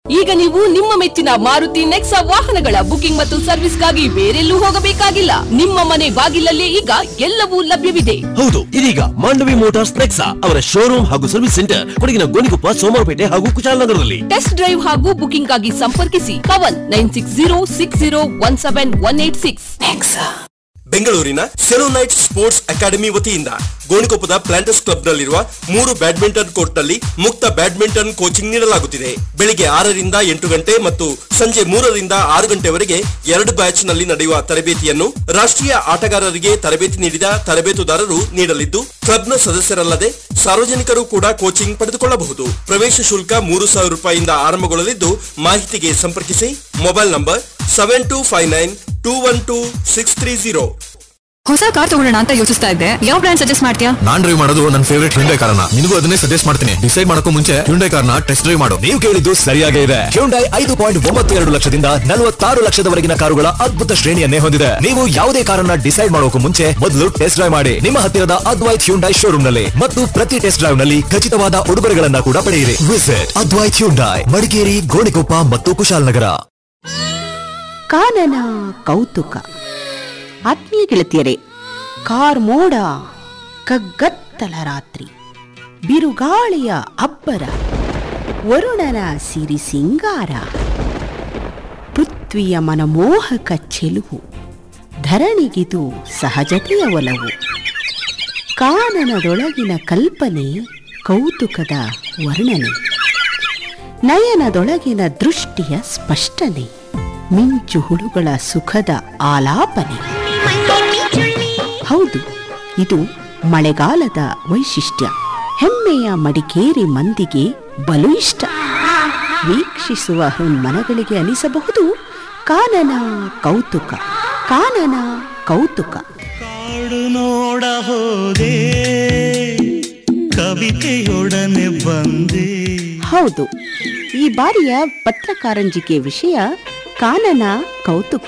ಈಗ ನೀವು ನಿಮ್ಮ ಮೆಚ್ಚಿನ ಮಾರುತಿ ನೆಕ್ಸಾ ವಾಹನಗಳ ಬುಕಿಂಗ್ ಮತ್ತು ಸರ್ವಿಸ್ಗಾಗಿ ಬೇರೆಲ್ಲೂ ಹೋಗಬೇಕಾಗಿಲ್ಲ ನಿಮ್ಮ ಮನೆ ಬಾಗಿಲಲ್ಲಿ ಈಗ ಎಲ್ಲವೂ ಲಭ್ಯವಿದೆ ಹೌದು ಇದೀಗ ಮಾಂಡವಿ ಮೋಟಾರ್ಸ್ ನೆಕ್ಸಾ ಅವರ ಶೋರೂಮ್ ಹಾಗೂ ಸರ್ವಿಸ್ ಸೆಂಟರ್ ಕೊಡಗಿನ ಗೋಣಿಕೊಪ್ಪ ಸೋಮವಾರಪೇಟೆ ಹಾಗೂ ಕುಶಾಲನಗರದಲ್ಲಿ ಟೆಸ್ಟ್ ಡ್ರೈವ್ ಹಾಗೂ ಬುಕಿಂಗ್ ಆಗಿ ಸಂಪರ್ಕಿಸಿ Kavan nine six zero six zero one seven one eight six ಬೆಂಗಳೂರಿನ ಸೆರೋನೈಟ್ ಸ್ಪೋರ್ಟ್ಸ್ ಅಕಾಡೆಮಿ ವತಿಯಿಂದ ಗೋಣಿಕೊಪ್ಪದ ಪ್ಲಾಂಟರ್ಸ್ ಕ್ಲಬ್ ನಲ್ಲಿರುವ ಮೂರು ಬ್ಯಾಡ್ಮಿಂಟನ್ ಕೋರ್ಟ್ ನಲ್ಲಿ ಮುಕ್ತ ಬ್ಯಾಡ್ಮಿಂಟನ್ ಕೋಚಿಂಗ್ ನೀಡಲಾಗುತ್ತಿದೆ ಬೆಳಿಗ್ಗೆ ಆರರಿಂದ ಎಂಟು ಗಂಟೆ ಮತ್ತು ಸಂಜೆ ಮೂರರಿಂದ ಆರು ಗಂಟೆವರೆಗೆ ಎರಡು ಬ್ಯಾಚ್ ನಲ್ಲಿ ನಡೆಯುವ ತರಬೇತಿಯನ್ನು ರಾಷ್ಟ್ರೀಯ ಆಟಗಾರರಿಗೆ ತರಬೇತಿ ನೀಡಿದ ತರಬೇತುದಾರರು ನೀಡಲಿದ್ದು ಕ್ಲಬ್ನ ಸದಸ್ಯರಲ್ಲದೆ ಸಾರ್ವಜನಿಕರು ಕೂಡ ಕೋಚಿಂಗ್ ಪಡೆದುಕೊಳ್ಳಬಹುದು ಪ್ರವೇಶ ಶುಲ್ಕ ಮೂರು ಸಾವಿರ ರೂಪಾಯಿಯಿಂದ ಆರಂಭಗೊಳ್ಳಲಿದ್ದು ಮಾಹಿತಿಗೆ ಸಂಪರ್ಕಿಸಿ mobile number seven two five nine two one two six three zero ಹೊಸ ಕಾರ್ ತಗೊಳ್ಳೋಣ ಅಂತ ಯೋಚಿಸ್ತಾ ಇದ್ದೆ ಯಾವ ಬ್ರ್ಯಾಂಡ್ ಸಜೆಸ್ಟ್ ಮಾಡ್ತೀಯಾ ನಾನ್ ಡ್ರೈವ್ ಮಾಡೋದು ನನ್ನ ಫೇವರೇಟ್ ಹ್ಯುಂಡೈ ಕಾರನ್ನ ನಿನಗೂ ಅದನ್ನೇ ಸಜೆಸ್ಟ್ ಮಾಡ್ತೀನಿ ಡಿಸೈಡ್ ಮಾಡಕ್ಕೂ ಮುಂಚೆ ಹ್ಯುಂಡೈ ಕಾರ್ನ ಟೆಸ್ಟ್ ಡ್ರೈವ್ ಮಾಡು ನೀವು ಕೇಳಿದ್ದು ಸರಿಯಾಗೇ ಇದೆ ಹ್ಯುಂಡೈ ಐದು ಪಾಯಿಂಟ್ ಒಂಬತ್ತು ಎರಡು ಲಕ್ಷದಿಂದ ನಲವತ್ತಾರು ಲಕ್ಷದವರೆಗಿನ ಕಾರುಗಳ ಅದ್ಭುತ ಶ್ರೇಣಿಯನ್ನೇ ಹೊಂದಿದೆ ನೀವು ಯಾವುದೇ ಕಾರನ್ನ ಡಿಸೈಡ್ ಮಾಡೋಕು ಮುಂಚೆ ಮೊದಲು ಟೆಸ್ಟ್ ಡ್ರೈವ್ ಮಾಡಿ ನಿಮ್ಮ ಹತ್ತಿರದ ಅದ್ವೈತ್ ಹ್ಯುಂಡೈ ಶೋರೂಮ್ ನಲ್ಲಿ ಮತ್ತು ಪ್ರತಿ ಟೆಸ್ಟ್ ಡ್ರೈವ್ ನಲ್ಲಿ ಖಚಿತವಾದ ಉಡುಗೊರೆಗಳನ್ನ ಕೂಡ ಪಡೆಯಿರಿ ವಿಸಿಟ್ ಅದ್ವೈತ್ ಹ್ಯುಂಡೈ ಮಡಿಕೇರಿ ಗೋಣಿಕೊಪ್ಪ ಮತ್ತು ಕುಶಾಲನಗರ ಕಾನನ ಕೌತುಕ ಆತ್ಮೀಯ ಗೆಳತಿಯರೇ ಕಾರ್ ಮೋಡ ಕಗ್ಗತ್ತಲ ರಾತ್ರಿ ಬಿರುಗಾಳಿಯ ಅಬ್ಬರ ವರುಣನ ಸಿರಿ ಸಿಂಗಾರ ಪೃಥ್ವಿಯ ಮನಮೋಹಕ ಚೆಲುವು ಧರಣಿಗಿದು ಸಹಜತೆಯ ಒಲವು ಕಾನನದೊಳಗಿನ ಕಲ್ಪನೆ ಕೌತುಕದ ವರ್ಣನೆ ನಯನದೊಳಗಿನ ದೃಷ್ಟಿಯ ಸ್ಪಷ್ಟನೆ ಮಿಂಚು ಹುಳುಗಳ ಸುಖದ ಆಲಾಪನೆ ಹೌದು ಇದು ಮಳೆಗಾಲದ ವೈಶಿಷ್ಟ್ಯ ಹೆಮ್ಮೆಯ ಮಡಿಕೇರಿ ಮಂದಿಗೆ ಬಲು ಇಷ್ಟ ವೀಕ್ಷಿಸುವ ಮನಗಳಿಗೆ ಅನಿಸಬಹುದು ಕಾನನ ಕೌತುಕ ಕಾನನ ಕೌತುಕ ಕಾಡು ನೋಡ ಹೋದೆ ಕವಿತೆಯೊಡನೆ ಬಂದೆ ಹೌದು ಈ ಬಾರಿಯ ಪತ್ರಕಾರಂಜಿಕೆ ವಿಷಯ ಕಾನನ ಕೌತುಕ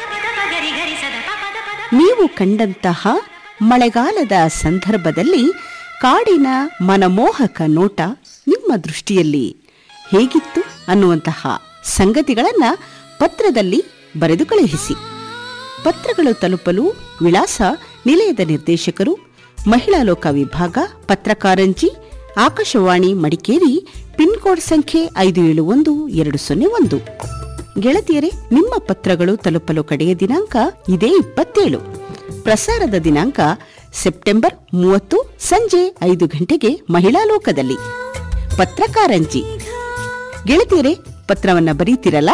ನೀವು ಕಂಡಂತಹ ಮಳೆಗಾಲದ ಸಂದರ್ಭದಲ್ಲಿ ಕಾಡಿನ ಮನಮೋಹಕ ನೋಟ ನಿಮ್ಮ ದೃಷ್ಟಿಯಲ್ಲಿ ಹೇಗಿತ್ತು ಅನ್ನುವಂತಹ ಸಂಗತಿಗಳನ್ನ ಪತ್ರದಲ್ಲಿ ಬರೆದು ಕಳುಹಿಸಿ ಪತ್ರಗಳು ತಲುಪಲು ವಿಳಾಸ ನಿಲಯದ ನಿರ್ದೇಶಕರು ಮಹಿಳಾ ಲೋಕ ವಿಭಾಗ ಪತ್ರಕಾರಂಜಿ ಆಕಾಶವಾಣಿ ಮಡಿಕೇರಿ ಪಿನ್ ಕೋಡ್ ಸಂಖ್ಯೆ ಐದು ಏಳು ಒಂದು ಎರಡು ಸೊನ್ನೆ ಒಂದು ಗೆಳತಿಯರೇ ನಿಮ್ಮ ಪತ್ರಗಳು ತಲುಪಲು ಕಡೆಯ ದಿನಾಂಕ ಇದೇ ಇಪ್ಪತ್ತೇಳು ಪ್ರಸಾರದ ದಿನಾಂಕ ಸೆಪ್ಟೆಂಬರ್ ಮೂವತ್ತು ಸಂಜೆ ಐದು ಗಂಟೆಗೆ ಮಹಿಳಾ ಲೋಕದಲ್ಲಿ ಪತ್ರಕಾರಂಜಿ ಗೆಳತಿಯರೇ ಪತ್ರವನ್ನ ಬರೀತಿರಲ್ಲ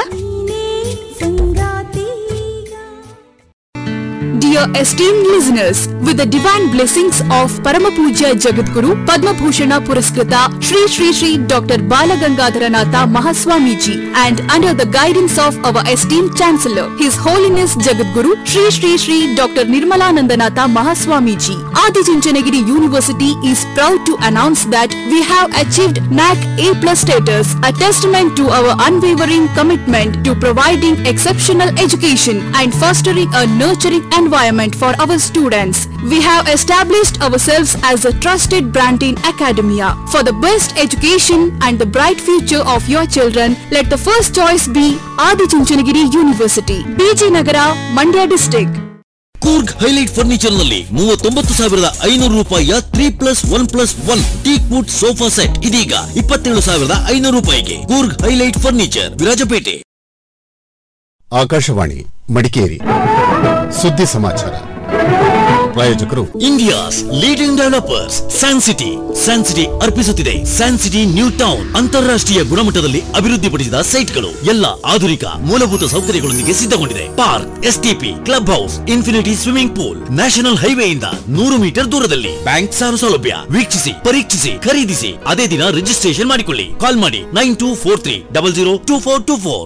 Dear esteemed listeners, with the divine blessings of Paramapuja Jagadguru Padma Bhushana Puraskrita Shri Shri Shri Dr. Balagangadharanatha Mahaswamiji and under the guidance of our esteemed Chancellor, His Holiness Jagadguru Shri Shri Shri Dr. Nirmalanandanatha Mahaswamiji, Adi Chunchanagiri University is proud to announce that we have achieved NAC A plus status, a testament to our unwavering commitment to providing exceptional education and fostering a nurturing environment for our students. We have established ourselves as a trusted brand in academia. For the best education and the bright future of your children, let the first choice be Adi Chunchanagiri University, BG Nagara, Mandya district. Coorg highlight furniture ನಲ್ಲಿ ಮೂವತ್ತೊಂಬತ್ತು ಸಾವಿರದ ಐನೂರು ರೂಪಾಯಿಯ three plus one plus one teak wood sofa set ಇದೀಗ ಇಪ್ಪತ್ತೇಳು ಸಾವಿರದ ಐನೂರು ರೂಪಾಯಿಗೆ ಕೂರ್ಗ್ ಹೈಲೈಟ್ ಫರ್ನಿಚರ್ ವಿರಾಜಪೇಟೆ ಆಕಾಶವಾಣಿ ಮಡಿಕೇರಿ ಸುದ್ದಿ ಸಮಾಚಾರ ಪ್ರಾಯೋಜಕರು India's leading developers San City San City ಅರ್ಪಿಸುತ್ತಿದೆ ಸ್ಯಾನ್ ಸಿಟಿ ನ್ಯೂ ಟೌನ್ ಅಂತಾರಾಷ್ಟ್ರೀಯ ಗುಣಮಟ್ಟದಲ್ಲಿ ಅಭಿವೃದ್ಧಿಪಡಿಸಿದ ಸೈಟ್ಗಳು ಎಲ್ಲ ಆಧುನಿಕ ಮೂಲಭೂತ ಸೌಕರ್ಯಗಳೊಂದಿಗೆ ಸಿದ್ಧಗೊಂಡಿದೆ park STP club house infinity swimming pool national ಹೈವೇಯಿಂದ ನೂರು ಮೀಟರ್ ದೂರದಲ್ಲಿ ಬ್ಯಾಂಕ್ ಸಾಲ ಸೌಲಭ್ಯ ವೀಕ್ಷಿಸಿ ಪರೀಕ್ಷಿಸಿ ಖರೀದಿಸಿ ಅದೇ ದಿನ ರಿಜಿಸ್ಟ್ರೇಷನ್ ಮಾಡಿಕೊಳ್ಳಿ ಕಾಲ್ ಮಾಡಿ nine two four three double zero two four two four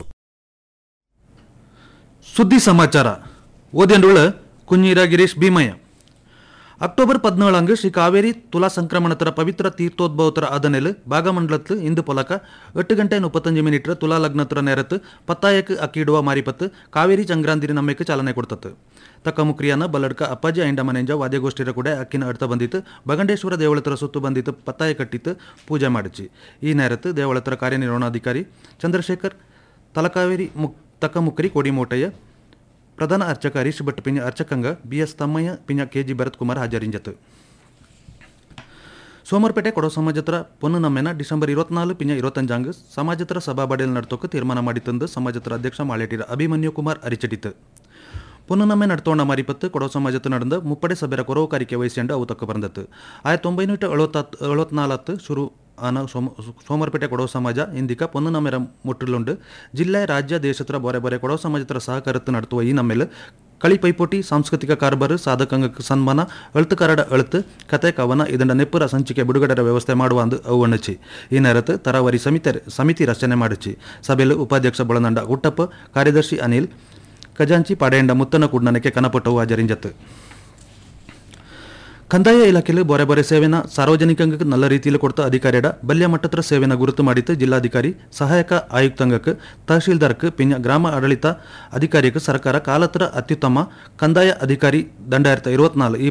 ಸುದ್ದಿ ಸಮಾಚಾರ ಓದೆಂಡುಳ ಕುഞ്ഞിರ ಗಿರೀಶ್ ಭೀಮಯ್ಯ ಅಕ್ಟೋಬರ್ ಪದ್ನೇಳಂಗ್ ಶ್ರೀ ಕಾವೇರಿ ತುಲಾ ಸಂಕ್ರಮಣತರ ಪವಿತ್ರ ತೀರ್ಥೋದ್ಭವತರ ಅದನೆಲ್ ಭಾಗಮಂಡಲತ್ ಇಂದು ಪೊಲಕ ಎಟ್ಟು ಗಂಟೆ ಮುಪ್ಪತ್ತಂಜು ಮಿನಿಟ್ ತುಲಾ ಲಗ್ನತರ ನೆರತ್ ಪತ್ತಾಯಕ್ ಅಕ್ಕಿಡುವ ಮಾರಿಪತ್ ಕಾವೇರಿ ಚಂಗ್ರಾಂದಿರಿ ನಮ್ಮೆಕ್ ಚಾಲನೆ ಕೊಡ್ತತ್ ತಕ್ಕ ಮುಕ್ರಿಯನ ಬಲ್ಲಡ್ಕ ಅಪ್ಪಾಜಿ ಐಂಡ ಮನೆಂಜ ವಾದ್ಯಗೋಷ್ಠಿರ ಕೂಡ ಅಕ್ಕಿನ ಅರ್ಥ ಬಂದಿತ್ತು ಬಗಂಡೇಶ್ವರ ದೇವಳತರ ಸುತ್ತು ಬಂದಿತ್ತು ಪತ್ತಾಯ ಕಟ್ಟಿತ್ತು ಪೂಜೆ ಮಾಡಿಚಿ ಈ ನೆರತ್ ದೇವಳತರ ಕಾರ್ಯನಿರ್ವಹಣಾಧಿಕಾರಿ ಚಂದ್ರಶೇಖರ್ ತಲಕಾವೇರಿ ಮುಕ್ ತಕ್ಕ ಮುಕ್ರಿ ಕೋಡಿಮೋಟಯ್ಯ ಪ್ರಧಾನ ಅರ್ಚಕ ಹರೀಶ್ ಭಟ್ ಪಿಂಜ ಅರ್ಚಕಂಗ ಬಿ ಎಸ್ ತಮ್ಮಯ್ಯ ಪಿಂಜ ಕೆ ಜಿ ಭರತ್ ಕುಮಾರ್ ಹಾಜರಿಂಜತ್ ಸೋಮರ್ಪೇಟೆ ಕೊಡೋ ಸಮಾಜತ್ರ ಪೊನ್ನು ನಮ್ಮೆನ ಡಿಸೆಂಬರ್ ಇರುವತ್ನಾಲ್ಕು ಪಿಂಜ ಇರುವತ್ತಂಜಾಂಗ್ ಸಮಾಜತ್ರ ಸಭಾಬಡೆಯಲ್ಲಿ ನಡ್ತೋಕೆ ತೀರ್ಮಾನ ಮಾಡಿತಂದು ಸಮಾಜತ್ರ ಅಧ್ಯಕ್ಷ ಮಾಳೇಟಿರ ಅಭಿಮನ್ಯು ಕುಮಾರ್ ಅರಿಚಟಿತು ಪೊನ್ನು ನಮ್ಮೆ ನಡ್ತೋಣ ಮಾರಿಪತ್ತು ಕೊಡೋ ಸಮಾಜತ್ತು ನಡೆದ ಮುಪ್ಪಡೆ ಸಭೆರ ಕೊರೋಕಾರಿಕೆ ವಹಿಸ್ಕೊಂಡು ಅವು ತಕ್ಕ ಬಂದತ್ತು ಆಯ್ತು ಒಂಬೈನೂರ ಎಳುವತ್ತತ್ತು ಎಳುವತ್ನಾಲ್ಕು ಶುರು ಆನ ಸೋಮ ಸೋಮರ್ಪೇಟೆ ಕೊಡೋ ಸಮಾಜ ಇಂದಿಕ ಪೊನ್ನು ನಮ್ಮೆರ ಮುಟ್ಟಲುಂಡು ಜಿಲ್ಲೆ ರಾಜ್ಯ ದೇಶತ್ರ ಬೊರೆ ಬೊರೆ ಕೊಡೋ ಸಮಾಜತ್ರ ಸಹಕರತ್ತು ನಡ್ತುವ ಈ ನಮ್ಮೆಲ್ ಕಳಿ ಪೈಪೋಟಿ ಸಾಂಸ್ಕೃತಿಕ ಕಾರ್ಬಾರ್ ಸಾಧಕಂಗಕ್ಕೆ ಸನ್ಮಾನ ಅಳ್ತು ಕರಡ ಅಳ್ತು ಕತೆ ಕವನ ಇದನ್ನ ನೆಪ್ಪುರ ಸಂಚಿಕೆ ಬಿಡುಗಡೆರ ವ್ಯವಸ್ಥೆ ಮಾಡುವ ಅಂದು ಅವು ಅಣ್ಣಚಿ ಈ ನೆರತು ತರಾವರಿ ಸಮಿತಿ ಸಮಿತಿ ರಚನೆ ಮಾಡಿಚಿ ಸಭೆಯಲ್ಲಿ ಉಪಾಧ್ಯಕ್ಷ ಬಳದಂಡ ಗುಟ್ಟಪ್ಪ ಕಾರ್ಯದರ್ಶಿ ಅನಿಲ್ ಖಜಾಂಚಿ ಪಾಡೆಯಂಡ ಮುತ್ತನ ಕುಡ್ನನಕ್ಕೆ ಕನಪಟ್ಟವು ಹಾಜರಿಂಜತ್ತು ಕಂದಾಯ ಇಲಾಖೆಯಲ್ಲಿ ಬೊರೆ ಬೊರೆ ಸೇವೆನ ಸಾರ್ವಜನಿಕಂಗಕ್ಕೆ ನಲ್ಲ ರೀತಿಯಲ್ಲಿ ಕೊಡ್ತ ಅಧಿಕಾರಿಯಡ ಬಲ್ಯ ಮಟ್ಟತ್ರ ಸೇವೆನ ಗುರುತು ಮಾಡಿತ್ತು ಜಿಲ್ಲಾಧಿಕಾರಿ ಸಹಾಯಕ ಆಯುಕ್ತಾಂಗಕ್ಕೆ ತಹಶೀಲ್ದಾರ್ಕ್ ಪಿಂಜ ಗ್ರಾಮ ಆಡಳಿತ ಅಧಿಕಾರಿಯಕ್ಕೆ ಸರ್ಕಾರ ಕಾಲತ್ರ ಅತ್ಯುತ್ತಮ ಕಂದಾಯ ಅಧಿಕಾರಿ ದಂಡ ಇರುವತ್ನಾಲ್ಕು ಈ